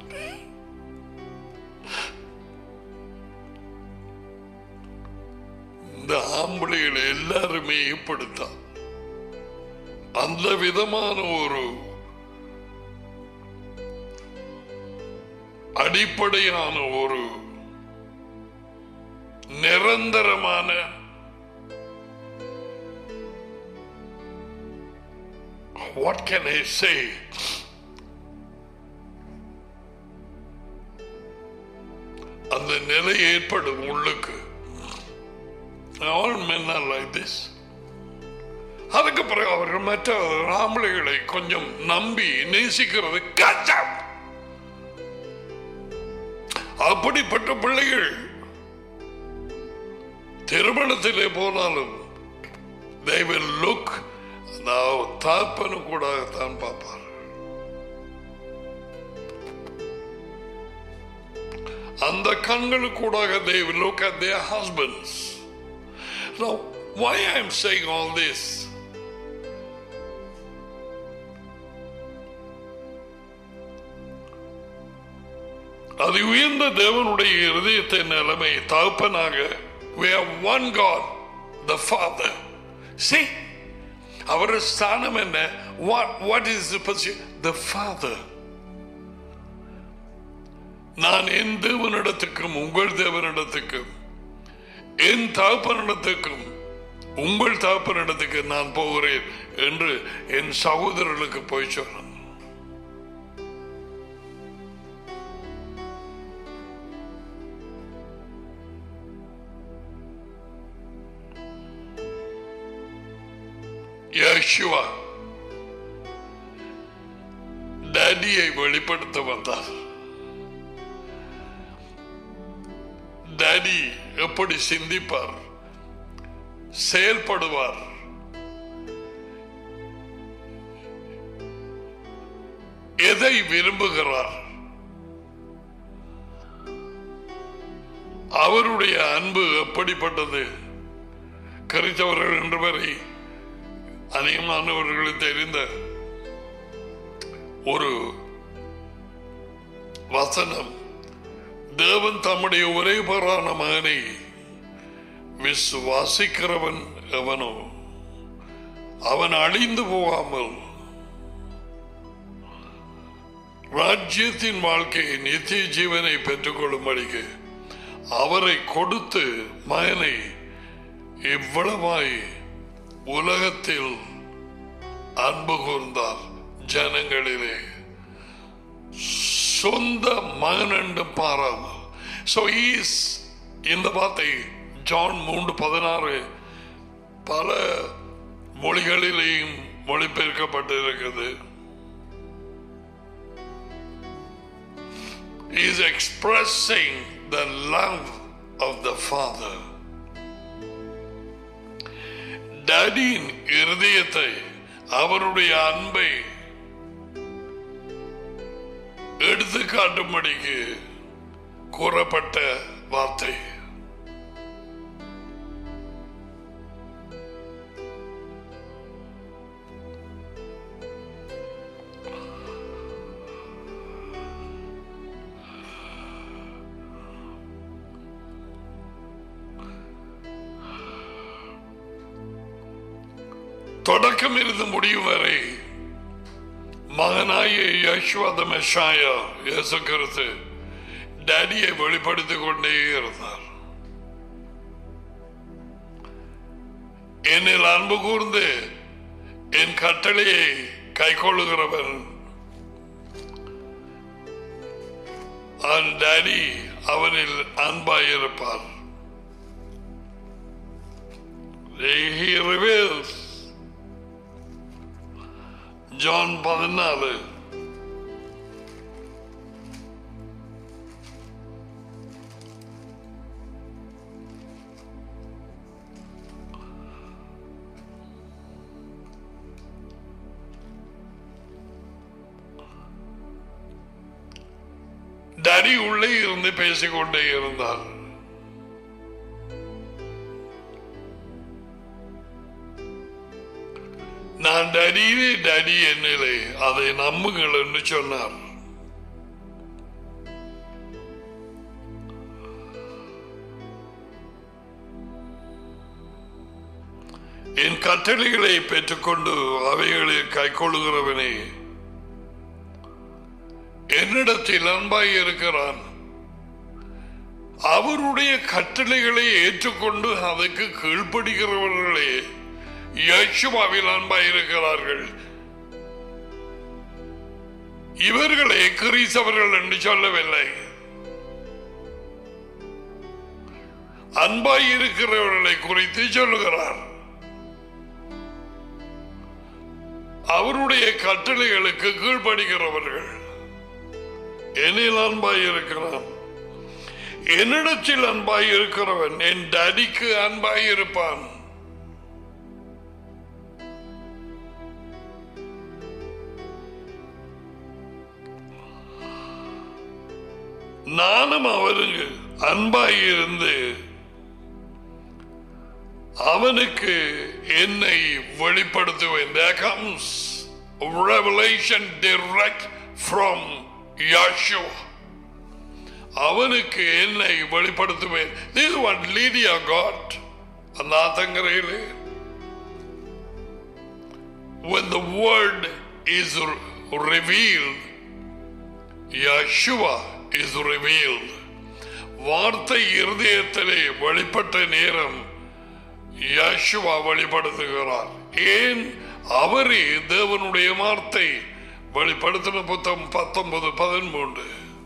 இந்த ஆம்பளைகளை எல்லாருமே இப்படித்தான் அந்த விதமான ஒரு அடிப்படையான ஒரு நிரந்தரமான what can I say அந்த நிலை ஏற்படும் உள்ளுக்கு all men are like this அதுக்கு பிறகு அவர்கள் மற்ற ஆம்பளைகளை கொஞ்சம் நம்பி நேசிக்கிறது கஷ்டம் அப்படிப்பட்ட பிள்ளைகள் திருமணத்திலே போனாலும் they will look நான் தாப்பனு கூட தான் பார்ப்பார் அந்த கண்களுக்கு கூட they will look at their husbands now why I'm saying all this அது உயர்ந்த தேவனுடைய இருதயத்தை நிலைமை தகப்பனாக we have one God the Father see அவர் ஸ்தானம் என்ன what what is the position the Father நான் என் தேவனிடத்துக்கும் உங்கள் தேவனிடத்துக்கும் என் தகப்பனிடத்துக்கும் உங்கள் தகப்பனிடத்துக்கு நான் போகிறேன் என்று என் சகோதரர்களுக்கு போய் சொன்னான் யேசுவா டேடியை வெளிப்படுத்த வந்தார் டேடி எப்படி சிந்திப்பார் செயல்படுவார் எதை விரும்புகிறார் அவருடைய அன்பு எப்படிப்பட்டது கரித்தவர்கள் என்று வரை அநேகமானவர்களுக்கு தெரிந்த ஒரு வசனம் தேவன் தம்முடைய ஒரே பரான மகனை விசுவாசிக்கிறவன் எவனோ அவன் அழிந்து போகாமல் ராஜ்யத்தின் வாழ்க்கையை நித்திய ஜீவனை பெற்றுக்கொள்ளும்படிக்கு அவரை கொடுத்து மகனை இவ்வளவாய் உலகத்தில் அன்பு கூர்ந்தார் ஜனங்களிலே சொந்த மகன் என்று பாராமல் ஸோ ஈஸ் இந்த வார்த்தை ஜான் மூன்று பதினாறு பல மொழிகளிலேயும் மொழிபெயர்க்கப்பட்டிருக்கிறது is expressing the love of the Father. டேடியின் இருதயத்தை அவருடைய அன்பை எடுத்து காட்டும்படிக்கு கூறப்பட்ட வார்த்தை தொடக்கம் இருந்து முடிவு வரை மகனாய யஷ்வத மெஷாயா இயேசு கிறிஸ்து டேடியை வெளிப்படுத்திக் கொண்டே இருந்தார் என்னில் அன்பு கூர்ந்து என் கட்டளையை கைக்கொள்ளுகிறவன் அவன் டேடி அவனில் அன்பாயிருப்பார் He reveals ஜான் பதினாலு டரி உள்ளே இருந்து பேசிக்கொண்டே இருந்தார் நான் டடியிலே டடி என்னிலே அதை நம்புங்கள் என்று சொன்னார் என் கட்டளைகளை பெற்றுக்கொண்டு அவைகளை கைக்கொள்ளுகிறவனே என்னிடத்தில் அன்பாய் இருக்கிறான் அவருடைய கட்டளைகளை ஏற்றுக்கொண்டு அதற்கு கீழ்ப்படுகிறவர்களே யேசுவாவில் அன்பாயிருக்கிறார்கள் இவர்களே கிரீசவர்கள் என்று சொல்லவில்லை அன்பாயிருக்கிறவர்களை குறித்து சொல்லுகிறார் அவருடைய கட்டளைகளுக்கு கீழ்ப்படுகிறவர்கள் என்னில் அன்பாயிருக்கிறான் என்னிடத்தில் அன்பாயிருக்கிறவன் என் டடிக்கு அன்பாயிருப்பான் நானும் அவருக்கு அன்பாயிருந்து அவனுக்கு என்னை வெளிப்படுத்துவேன் There comes revelation direct from Yahshua அவனுக்கு என்னை வெளிப்படுத்துவேன் This is what Lydia got அந்த ஆத்தங்கரையிலே When the word is revealed Yeshua is revealed வார்த்தை இருதயத்திலே வெளிப்பட்ட நேரம் யேசுவா வெளிப்படுத்துகிறார் ஏன் அவரே தேவனுடைய வார்த்தை வெளிப்படுத்தின புத்தகம் பத்தொன்பது பதிமூன்று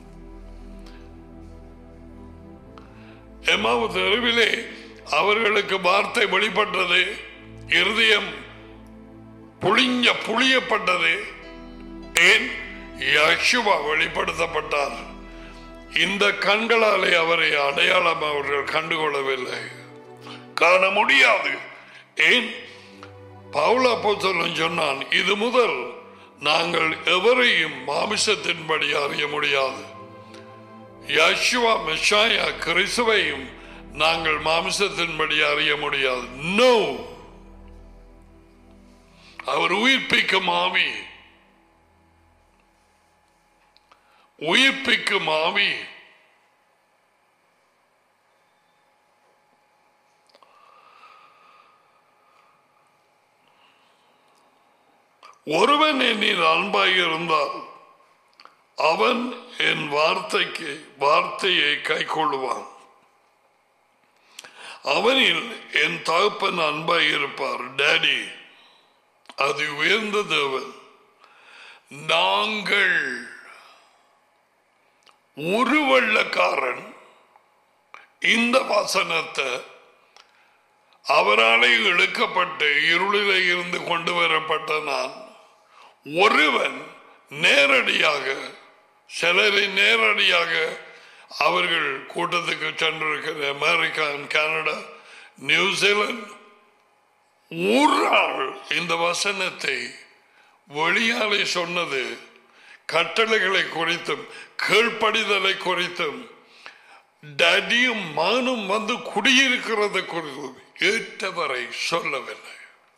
எம்மாவது தெருவிலே அவர்களுக்கு வார்த்தை வெளிப்பட்டது இருதயம் புளிஞ்ச புளியப்பட்டது ஏன் யசுவா வெளிப்படுத்தப்பட்டார் இந்த கண்களாலே அவரை அடையாளம் அவர்கள் கண்டுகொள்ளவில்லை காண முடியாது ஏன் பவுலா போத்தலும் சொன்னான் இது முதல் நாங்கள் எவரையும் மாமிசத்தின்படி அறிய முடியாது யசுவா மெஷாயா கிறிஸ்துவையும் நாங்கள் மாமிசத்தின்படி அறிய முடியாது நோ அவர் உயிர்ப்பிக்கும் ஆவி உயிர்ப்பிக்கும் ஆவி ஒருவன் என்னில் அன்பாய் இருந்தால் அவன் என் வார்த்தைக்கு வார்த்தையை கை கொள்ளுவான் அவனில் என் தகப்பன் அன்பாய் இருப்பார் டேடி அது உயர்ந்த தேவன் நாங்கள் ஒரு வெள்ளக்காரன் இந்த வசனத்தை அவராலே இழுக்கப்பட்டு இருளிலே இருந்து கொண்டு வரப்பட்ட நான் ஒருவன் நேரடியாக சிலரை நேரடியாக அவர்கள் கூட்டத்துக்கு சென்றிருக்கிற அமெரிக்கா கனடா நியூசிலாந்து ஒரு ஆள் இந்த வசனத்தை வெளியாலே சொன்னது கட்டளைகளை குறித்தும் கீழ்ப்படிதலை குறித்தும் டடியும் மானும் வந்து குடியிருக்கிறது குறித்தும் ஏற்றவரை சொல்லவில்லை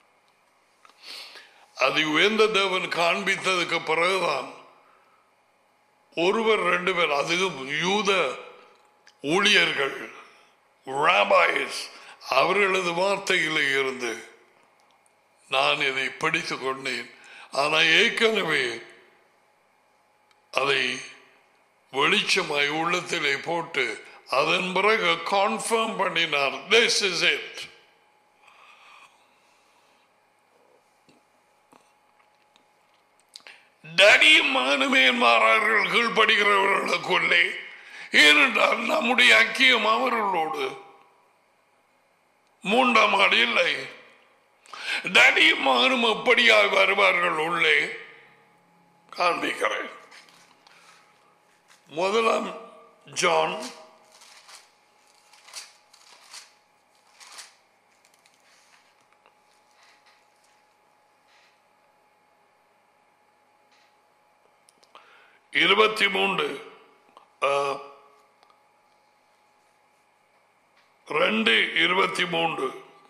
அது உயர்ந்த தேவன் காண்பித்ததுக்கு பிறகுதான் ஒருவர் ரெண்டு பேர் அதுவும் யூத ஊழியர்கள் ராபாய்ஸ் அவர்களது வார்த்தையில் இருந்து நான் இதை படித்துக் கொண்டேன் ஆனால் ஏற்கனவே அதை வெளிச்சமாய் உள்ளத்திலே போட்டு அதன் பிறகு கான்ஃபார்ம் பண்ணினார் திஸ் இஸ் இட் டடியும் மகனுமே மாறார்கள் கீழ்படுகிறவர்களுக்குள்ளே ஏனென்றால் நம்முடைய ஐக்கியம் அவர்களோடு மூன்றாம் ஆடு இல்லை டடியும் மகனும் எப்படியாய் வருவார்கள் உள்ளே காண்பிக்கிறேன் முதலாம் ஜான் இருபத்தி மூன்று அஹ், ரெண்டு இருபத்தி மூன்று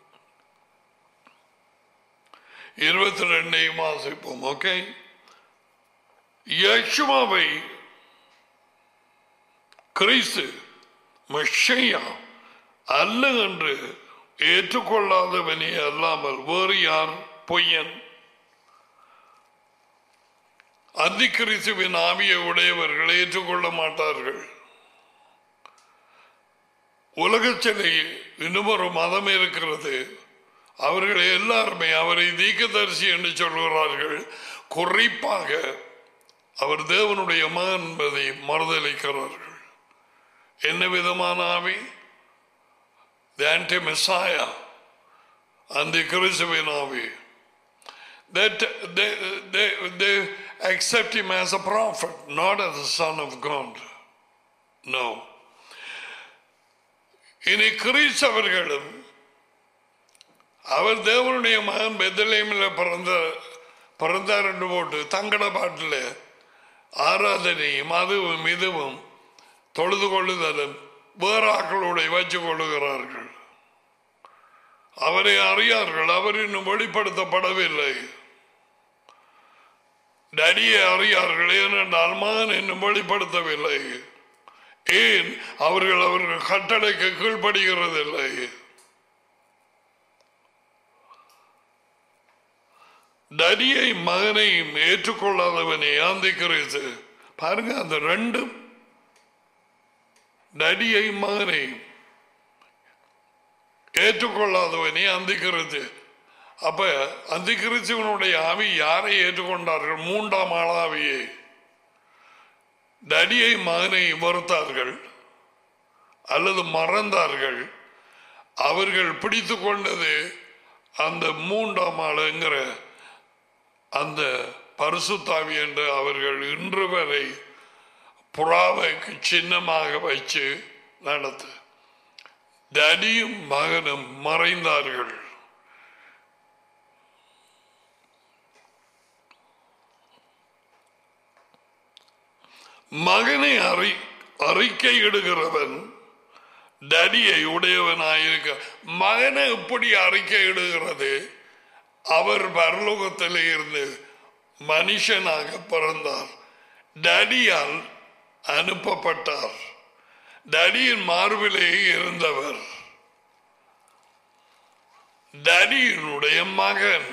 இருபத்தி ரெண்டையும் வாசிப்போம் ஓகே யேசுவாவை கிறிஸ்து மெஷையா அல்ல என்று ஏற்றுக்கொள்ளாதவனே அல்லாமல் வேறு யார் பொய்யன் அந்தி கிறிஸ்துவின் ஆவியை உடையவர்கள் ஏற்றுக்கொள்ள மாட்டார்கள் உலகத்திலே இன்னும் ஒரு மதம் இருக்கிறது அவர்கள் எல்லாருமே அவரை தீக்கதரிசி என்று சொல்கிறார்கள் குறிப்பாக அவர் தேவனுடைய மகன் என்பதை மறுதளிக்கிறார்கள் என்ன விதமான ஆவி the anti-messiah and the கிறிஸ்துவின் ஆவி that they, they, they accept him as a prophet, not as the son of God. No. இனி கிறிஸ்தவர்களும் அவர் தேவனுடைய மகன் பெத்தலேமில் பிறந்த பிறந்தார் என்று போட்டு தங்கட பாட்டில் ஆராதனையும் அதுவும் இதுவும் தொழுது கொள்ளுதலும் வேறு ஆக்களோட வச்சு கொள்ளுகிறார்கள் அவரை அறியார்கள் அவர் இன்னும் வெளிப்படுத்தப்படவில்லை டடியை அறியார்கள் ஏனென்றால் மகன் இன்னும் வெளிப்படுத்தவில்லை ஏன் அவர்கள் அவர்கள் கட்டளைக்கு கீழ்ப்படுகிறதில்லை டடியை மகனையும் ஏற்றுக்கொள்ளாதவனை ஆந்திக்கிறது பாருங்க அந்த ரெண்டும் டடியை மகனையும் ஏற்றுக்கொள்ளாதவனே அந்திக்கிறிச்சு அப்ப அந்திக்கிறிச்சுவனுடைய ஆவி யாரை ஏற்றுக்கொண்டார்கள் மூன்றாம் ஆளாவியை தடியை மகனை மறுத்தார்கள் அல்லது மறந்தார்கள் அவர்கள் பிடித்து கொண்டது அந்த மூன்றாம் ஆளுங்கிற அந்த பரிசுத்தாவி என்று அவர்கள் இன்று வரை புறாவைக்கு சின்னமாக வச்சு நடத்து தடியும் மகனும் மறைந்தார்கள் மகனை அறி அறிக்கையிடுகிறவன் டடியை உடையவனாயிருக்க மகனை எப்படி அறிக்கையிடுகிறது அவர் பரலோகத்தில் இருந்து மனுஷனாக பிறந்தார் டடியால் அனுப்பப்பட்டார் டடியின் மார்பிலே இருந்தவர் டடியினுடைய மகன்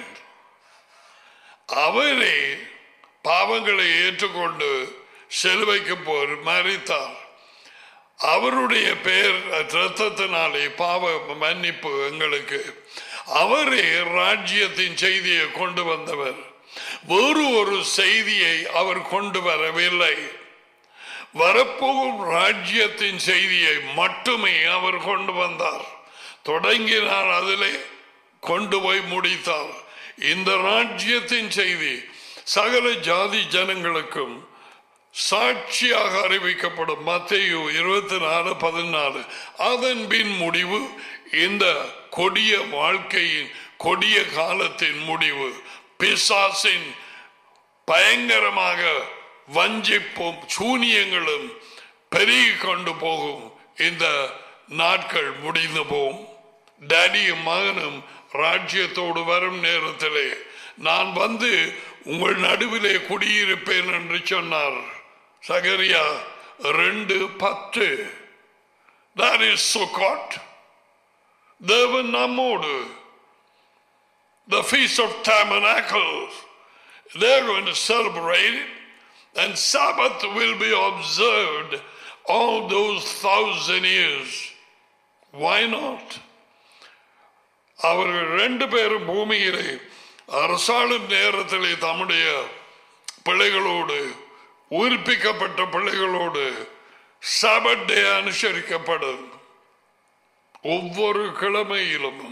அவரே பாவங்களை ஏற்றுக்கொண்டு செலுவைக்கு போர் மறித்தார் அவருடைய பெயர் ரத்தத்தினாலே பாவ மன்னிப்பு எங்களுக்கு அவரே ராஜ்யத்தின் செய்தியை கொண்டு வந்தவர் வேறு ஒரு செய்தியை அவர் கொண்டு வரவில்லை வரப்போகும் ராஜ்யத்தின் செய்தியை மட்டுமே அவர் கொண்டு வந்தார் தொடங்கினார் அதிலே கொண்டு போய் முடித்தார் இந்த ராஜ்யத்தின் செய்தி சகல ஜாதி ஜனங்களுக்கும் சாட்சியாக அறிவிக்கப்படும் மத்தையு இருபத்தி நாலு பதினாலு அதன் பின் முடிவு இந்த கொடிய வாழ்க்கையின் கொடிய காலத்தின் முடிவு பிசாசின் பயங்கரமாக வஞ்சிப்பும் சூனியங்களும் பெருகி கொண்டு போகும் இந்த நாட்கள் முடிந்து போகும் டேடியும் மகனும் ராஜ்யத்தோடு வரும் நேரத்திலே நான் வந்து உங்கள் நடுவிலே குடியிருப்பேன் என்று சொன்னார் சகரியா ரெண்டு பத்து that is Sukkot தேவன் நம்மோடு the feast of tabernacles they're going to celebrate it and Sabbath will be observed all those thousand years why not அவர்கள் ரெண்டு பேரும் பூமியிலே அரசாளும் நேரத்திலே தம்முடைய பிள்ளைகளோடு உயிர்ப்பிக்கப்பட்ட பிள்ளைகளோடு சபட்டே அனுசரிக்கப்படும் ஒவ்வொரு கிழமையிலும்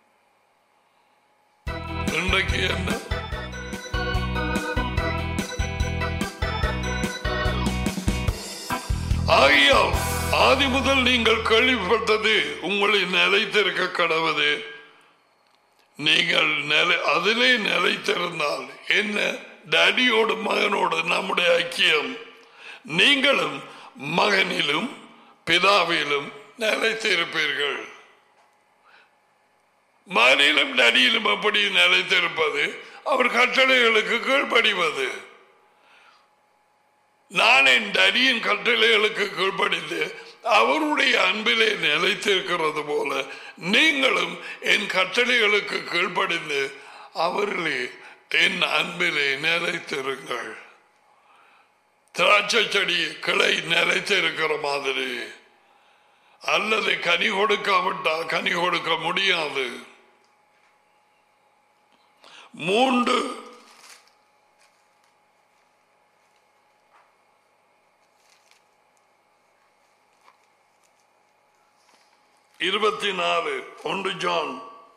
இன்றைக்கு என்ன ஆகையால் ஆதி முதல் நீங்கள் கேள்விப்பட்டது உங்களை நிலைத்திருக்க கடவுது நீங்கள் நிலை அதிலே நிலைத்திருந்தால் என்ன டேடியோடு மகனோடு நம்முடைய ஐக்கியம் நீங்களும் மகனிலும் பிதாவிலும் நிலைத்திருப்பீர்கள் மகனிலும் டடியிலும் எப்படி நிலைத்திருப்பது அவர் கட்டளைகளுக்கு கீழ்ப்படிவது நான் என் டடியின் கட்டளைகளுக்கு கீழ்ப்படிந்து அவருடைய அன்பிலே நிலைத்திருக்கிறது போல நீங்களும் என் கட்டளைகளுக்கு கீழ்ப்படிந்து அவர்களே என் அன்பிலே நிலைத்திருங்கள் திராட்சை செடி கிளை நிலைத்திருக்கிற மாதிரி அல்லது கனி கொடுக்காவிட்டால் கனி கொடுக்க முடியாது மூன்று இருபத்தி நாலு ஒன்று ஜான்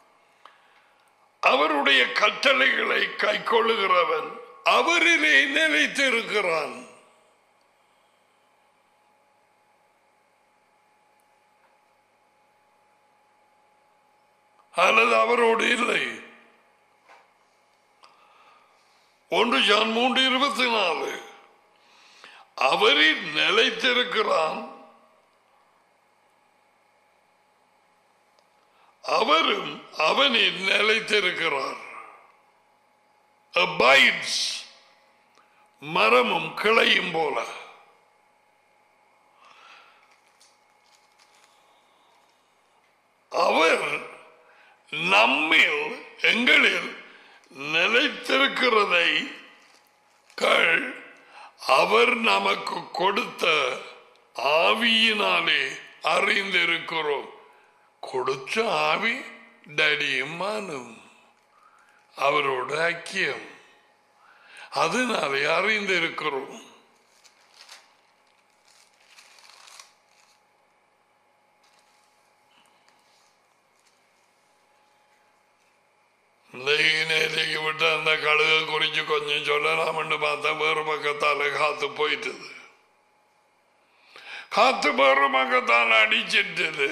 அவருடைய கட்டளைகளை கைக்கொள்ளுகிறவன் அவரிலே நிலைத்திருக்கிறான் அல்லது அவரோடு இல்லை ஒன்று ஜான் மூன்று இருபத்தி நாலு அவரில் நிலைத்திருக்கிறான் அவரும் அவனில் நிலைத்திருக்கிறார் abides மரமும் கிளையும் போல அவர் நம்மில் எங்களில் நிலைத்திருக்கிறதை கள் அவர் நமக்கு கொடுத்த ஆவியினாலே அறிந்திருக்கிறோம் കൊടുത്ത ആവി ഡാഡിയും മാനും അവരോട് ഐക്യം அதனாலே அறிந்திருக்கிறோம் നേരേക്ക് വിട്ട് அந்த கழுகை குறிச்சு கொஞ்சம் சொல்லலாம்னு பார்த்தா வேறு பக்கத்தால காத்து போயிட்டது காத்து வேறு பக்கத்தால் அடிச்சிட்டது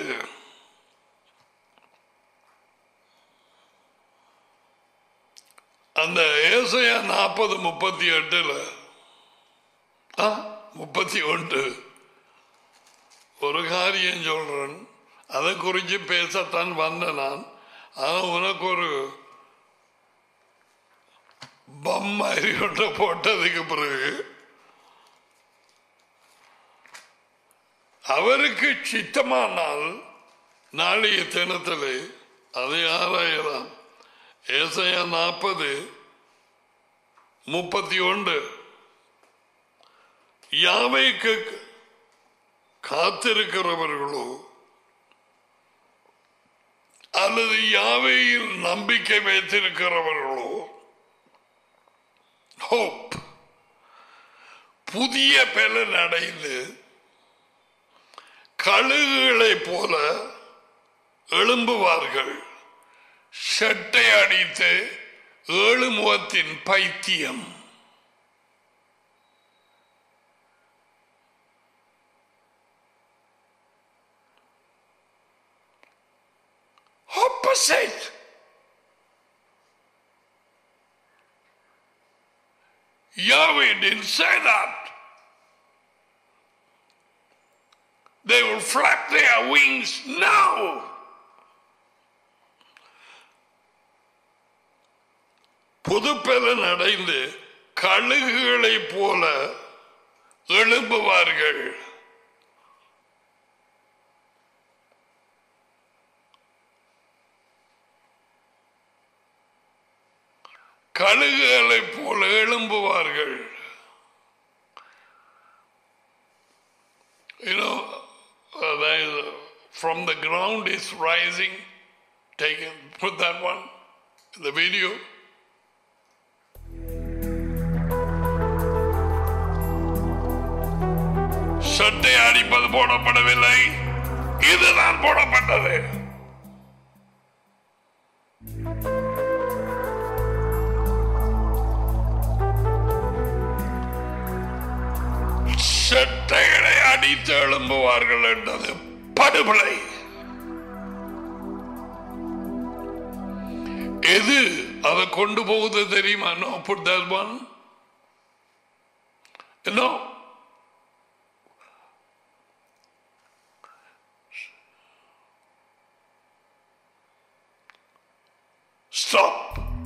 அந்த ஏசையா நாற்பது முப்பத்தி எட்டுல ஆ, முப்பத்தி ஒன்று ஒரு காரியம் சொல்றேன் அதை குறித்து பேசத்தான் வந்த நான் ஆனா உனக்கு ஒரு பம்மாரி ஒன்றை போட்டதுக்கு பிறகு அவருக்கு சித்தமானால் நாளைய தினத்திலே அதை ஆராயலாம் ஏசையா நாற்பது முப்பத்தி ஒன்று யாவைக்கு காத்திருக்கிறவர்களோ அல்லது யாவையில் நம்பிக்கை வைத்திருக்கிறவர்களோ ஹோப் புதிய பலன் அடைந்து கழுகுகளைப் போல எழும்புவார்கள் ஷட்டை அடித்து ஏழு முகத்தின் பைத்தியம் Opposite. Yahweh didn't say that. They will flap their wings now. புதுப்பலன் அடைந்து கழுகுகளைப் போல எழும்புவார்கள் கழுகுகளைப் போல எழும்புவார்கள் You know, uh, there is a- from the ground is rising. Take it, put that one, the video. சட்டை அடிப்பது போடப்படவில்லை இதுதான் போடப்பட்டது சட்டைகளை அடித்து எழும்புவார்கள் என்றது படுகொலை எது அதை கொண்டு போகுது தெரியுமா no put that one no stop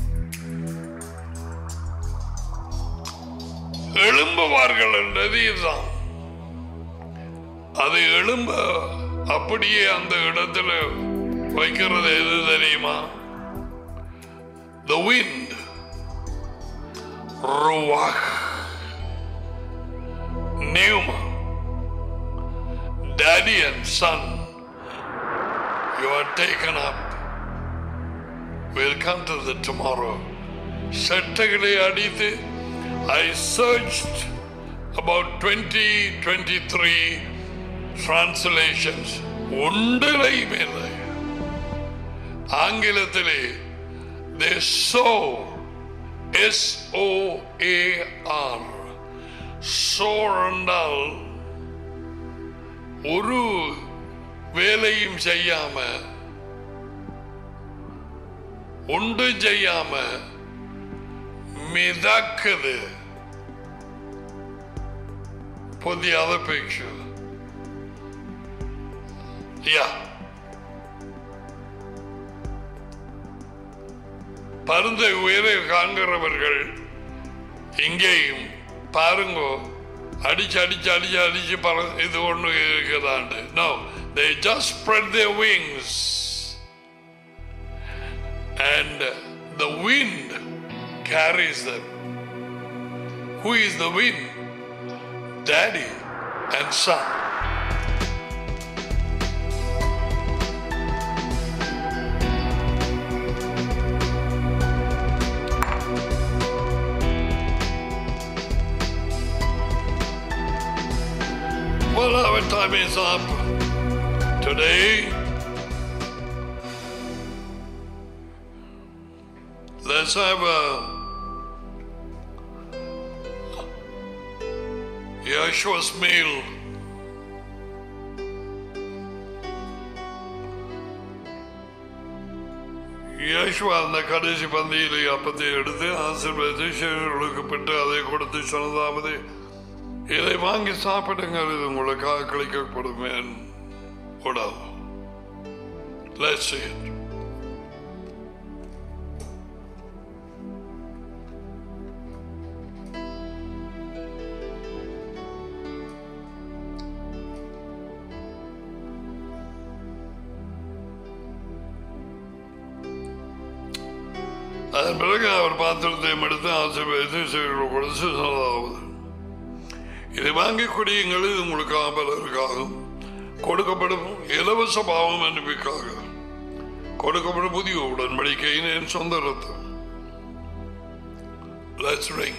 எழும்புவார்கள் என்றது இதுதான் அது எழும்ப அப்படியே அந்த இடத்துல வைக்கிறது எது தெரியுமா The wind. Ruach. Pneuma. Daddy and son. You are taken up. We'll come to the tomorrow. சட்டைகளை அடித்து I searched about 20, 23 translations. ஒன்றிலையும் இல்லை ஆங்கிலத்திலே they sow S O A R sow என்றால் ஒரு வேலையும் செய்யாம ஒன்றும் செய்யாம மிதக்குது for the other picture. Yeah. பருந்தை உயரை காண்கிறவர்கள் இங்கேயும் பாருங்கோ அடிச்சு அடிச்சு அடிச்சு அடிச்சு பற இது ஒண்ணு இருக்குதாண்டு no they just spread their wings and the wind carries them who is the wind daddy and son Well, our time is up. Today, let's have a Yeshua's meal. Yeshua அந்த கடைசி பந்தியிலே அப்பத்தை எடுத்து ஆசீர்வதித்து சிறுவர்களுக்கு பெற்று அதை கொடுத்து சொன்னதாவது இதை வாங்கி சாப்பிடுங்கள் இது உங்களுக்காக கழிக்கப்படும் உணவு Let's see it. அதன் பிறகு அவர் பாத்திரத்தையும் எடுத்து ஆசீர்வதித்து சிறுவர்கள் கொடுத்து சொன்னதாவது இதை வாங்கி குடியுங்கள் இது உங்களுக்காக பலருக்காகும் கொடுக்கப்படும் இலவச பாவம் அனுப்பிக்காக கொடுக்கப்படும் புதிய உடன்படிக்கையின் என் சொந்த ரத்தம் Let's drink.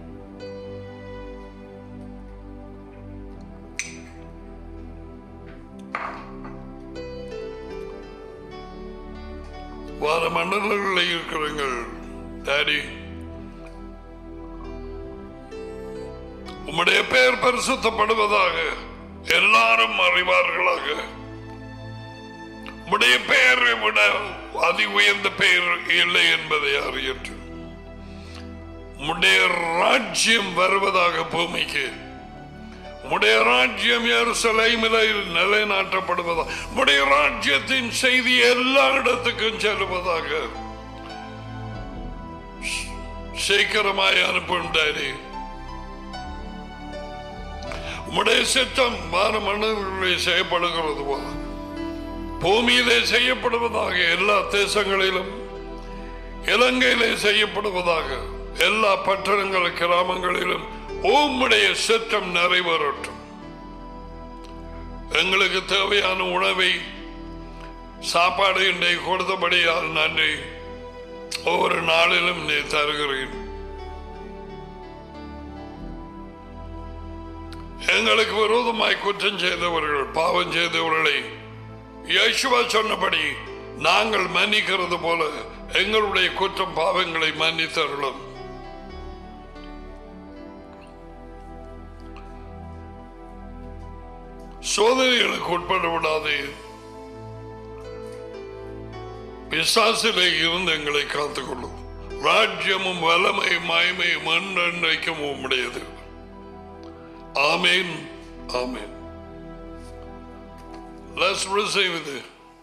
வார மண்டலங்களில் இருக்கிறங்கள் டாடி உம்முடைய பெயர் பரிசுத்தப்படுவதாக எல்லாரும் அறிவார்களாக உம்முடைய பெயரை விட அதி உயர்ந்த பெயர் இல்லை என்பதை அறியற்று உம்முடைய ராஜ்யம் வருவதாக பூமிக்கு உம்முடைய ராஜ்யம் எருசலேமில் நிலைநாட்டப்படுவதாக உம்முடைய ராஜ்யத்தின் செய்தி எல்லா இடத்துக்கும் செல்வதாக சீக்கிரமாய் அனுப்பும் டாடி உம்முடைய சித்தம் வார மனிதர்களிலே செய்யப்படுகிறது போல பூமியிலே செய்யப்படுவதாக எல்லா தேசங்களிலும் இலங்கையிலே செய்யப்படுவதாக எல்லா பட்டணங்கள் கிராமங்களிலும் உம்முடைய சித்தம் நிறைவேறட்டும் எங்களுக்கு தேவையான உணவை சாப்பாடு இன்றைக்கு கொடுத்தபடியால் நன்றி ஒவ்வொரு நாளிலும் நீ தருகிறேன் எங்களுக்கு விரோதமாய் குற்றம் செய்தவர்கள் பாவம் செய்தவர்களை யேசுவா சொன்னபடி நாங்கள் மன்னிக்கிறது போல எங்களுடைய குற்றம் பாவங்களை மன்னித்தருளும் சோதனைகளுக்கு உட்பட விடாதே பிசாசிலே இருந்து எங்களை காத்துக்கொள்ளும் ராஜ்யமும் வல்லமை மாய்மையும் என்றென்றைக்கும் உம்முடையது ஆமேன் ஆமேன் Let's receive it.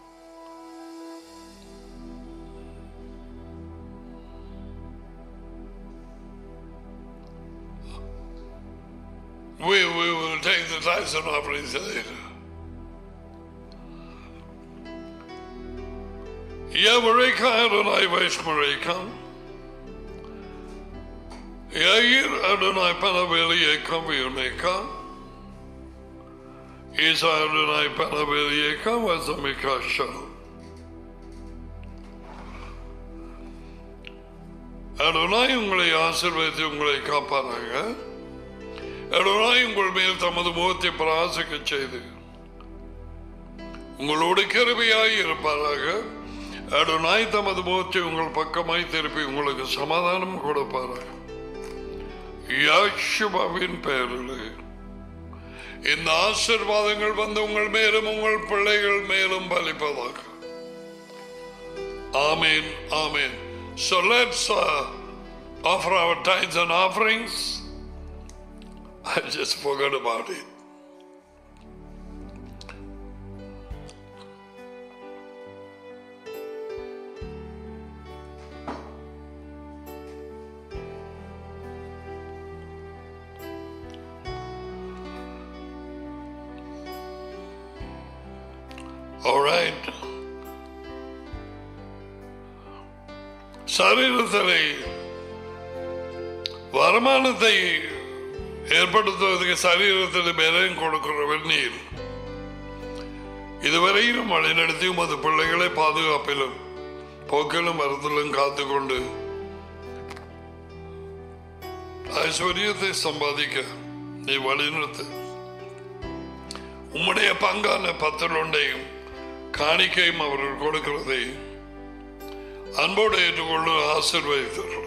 We, we will take the tithes and offerings later. Yavareka Adonai Vaishmareka. Yair Adonai Panaveli Ekavioneka. Isa Adonai Panaveli Ekavazamika Shalom. Adonai உங்களை ஆசிர்வதித்து உங்களை காப்பாராக அடனாய் உங்கள் மேல் தமது முகத்தை பிரகாசிக்க செய்து உங்களோடு கிருபையாய் இருப்பாராக அடனாய் தமது முகத்தை உங்கள் பக்கமாய் திருப்பி உங்களுக்கு சமாதானம் கொடுப்பாராக யாஷுபாவின் பெயரில் இந்த ஆசிர்வாதங்கள் வந்து உங்கள் மேலும் உங்கள் பிள்ளைகள் மேலும் பலிப்பதாக ஆமேன் ஆமேன் So let's uh, offer our tithes and offerings. I just forgot about it. All right. சரீரத்திலே வருமானத்தை ஏற்படுத்துவதற்கு சரீரத்தில் பலம் கொடுக்கிற வெந்நீர் இதுவரையிலும் வழிநடத்தி உமது பிள்ளைகளை பாதுகாப்பிலும் போக்கிலும் மரத்திலும் காத்துக்கொண்டு ஐஸ்வர்யத்தை சம்பாதிக்க நீ வழிநடத்து உம்முடைய பங்கான பத்தில் ஒன்றையும் காணிக்கையும் அவர்கள் கொடுக்கிறதை அன்போடு ஏற்றுக்கொண்டு ஆசிர்வதித்தார்கள்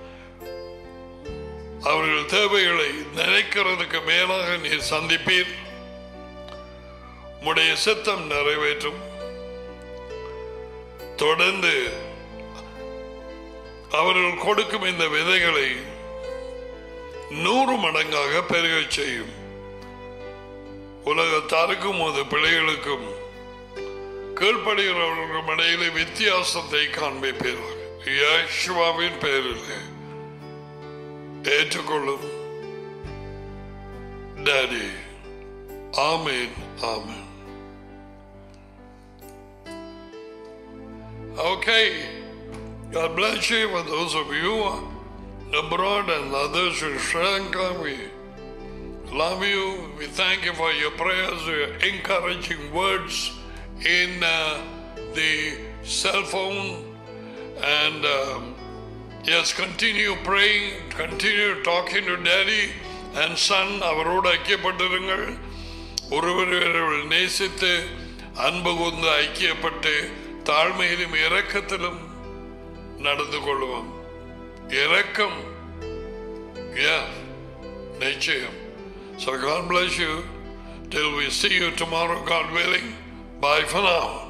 அவர்கள் தேவைகளை நினைக்கிறதுக்கு மேலாக நீர் சந்திப்பீர் உம்முடைய சித்தம் நிறைவேற்றும் தொடர்ந்து அவர்கள் கொடுக்கும் இந்த விதைகளை நூறு மடங்காக பெருகச் செய்யும் உலகத்தாருக்கும் அது பிள்ளைகளுக்கும் கீழ்ப்படுகிறவர்களுக்கும் இடையிலே வித்தியாசத்தை காண்பிப்பீர்கள் யேசுவாவின் பெயரிலே ஏற்றுக்கொள்ளும் daddy amen amen Okay. God bless you for those of you abroad and others in Sri Lanka. We love you. We thank you for your prayers, your encouraging words in uh, the cell phone. And um, yes, continue praying, continue talking to daddy and son. அவரோடு ஐக்கியப்பட்டிருங்கள் ஒருவர் ஒருவர் நேசித்து அன்பு கூர்ந்து ஐக்கியப்பட்டு தாழ்மையிலும் இரக்கத்திலும் நடந்து கொள்வோம் இரக்கம் Yeah, நிச்சயம் So God bless you till we see you tomorrow, God willing. Bye for now.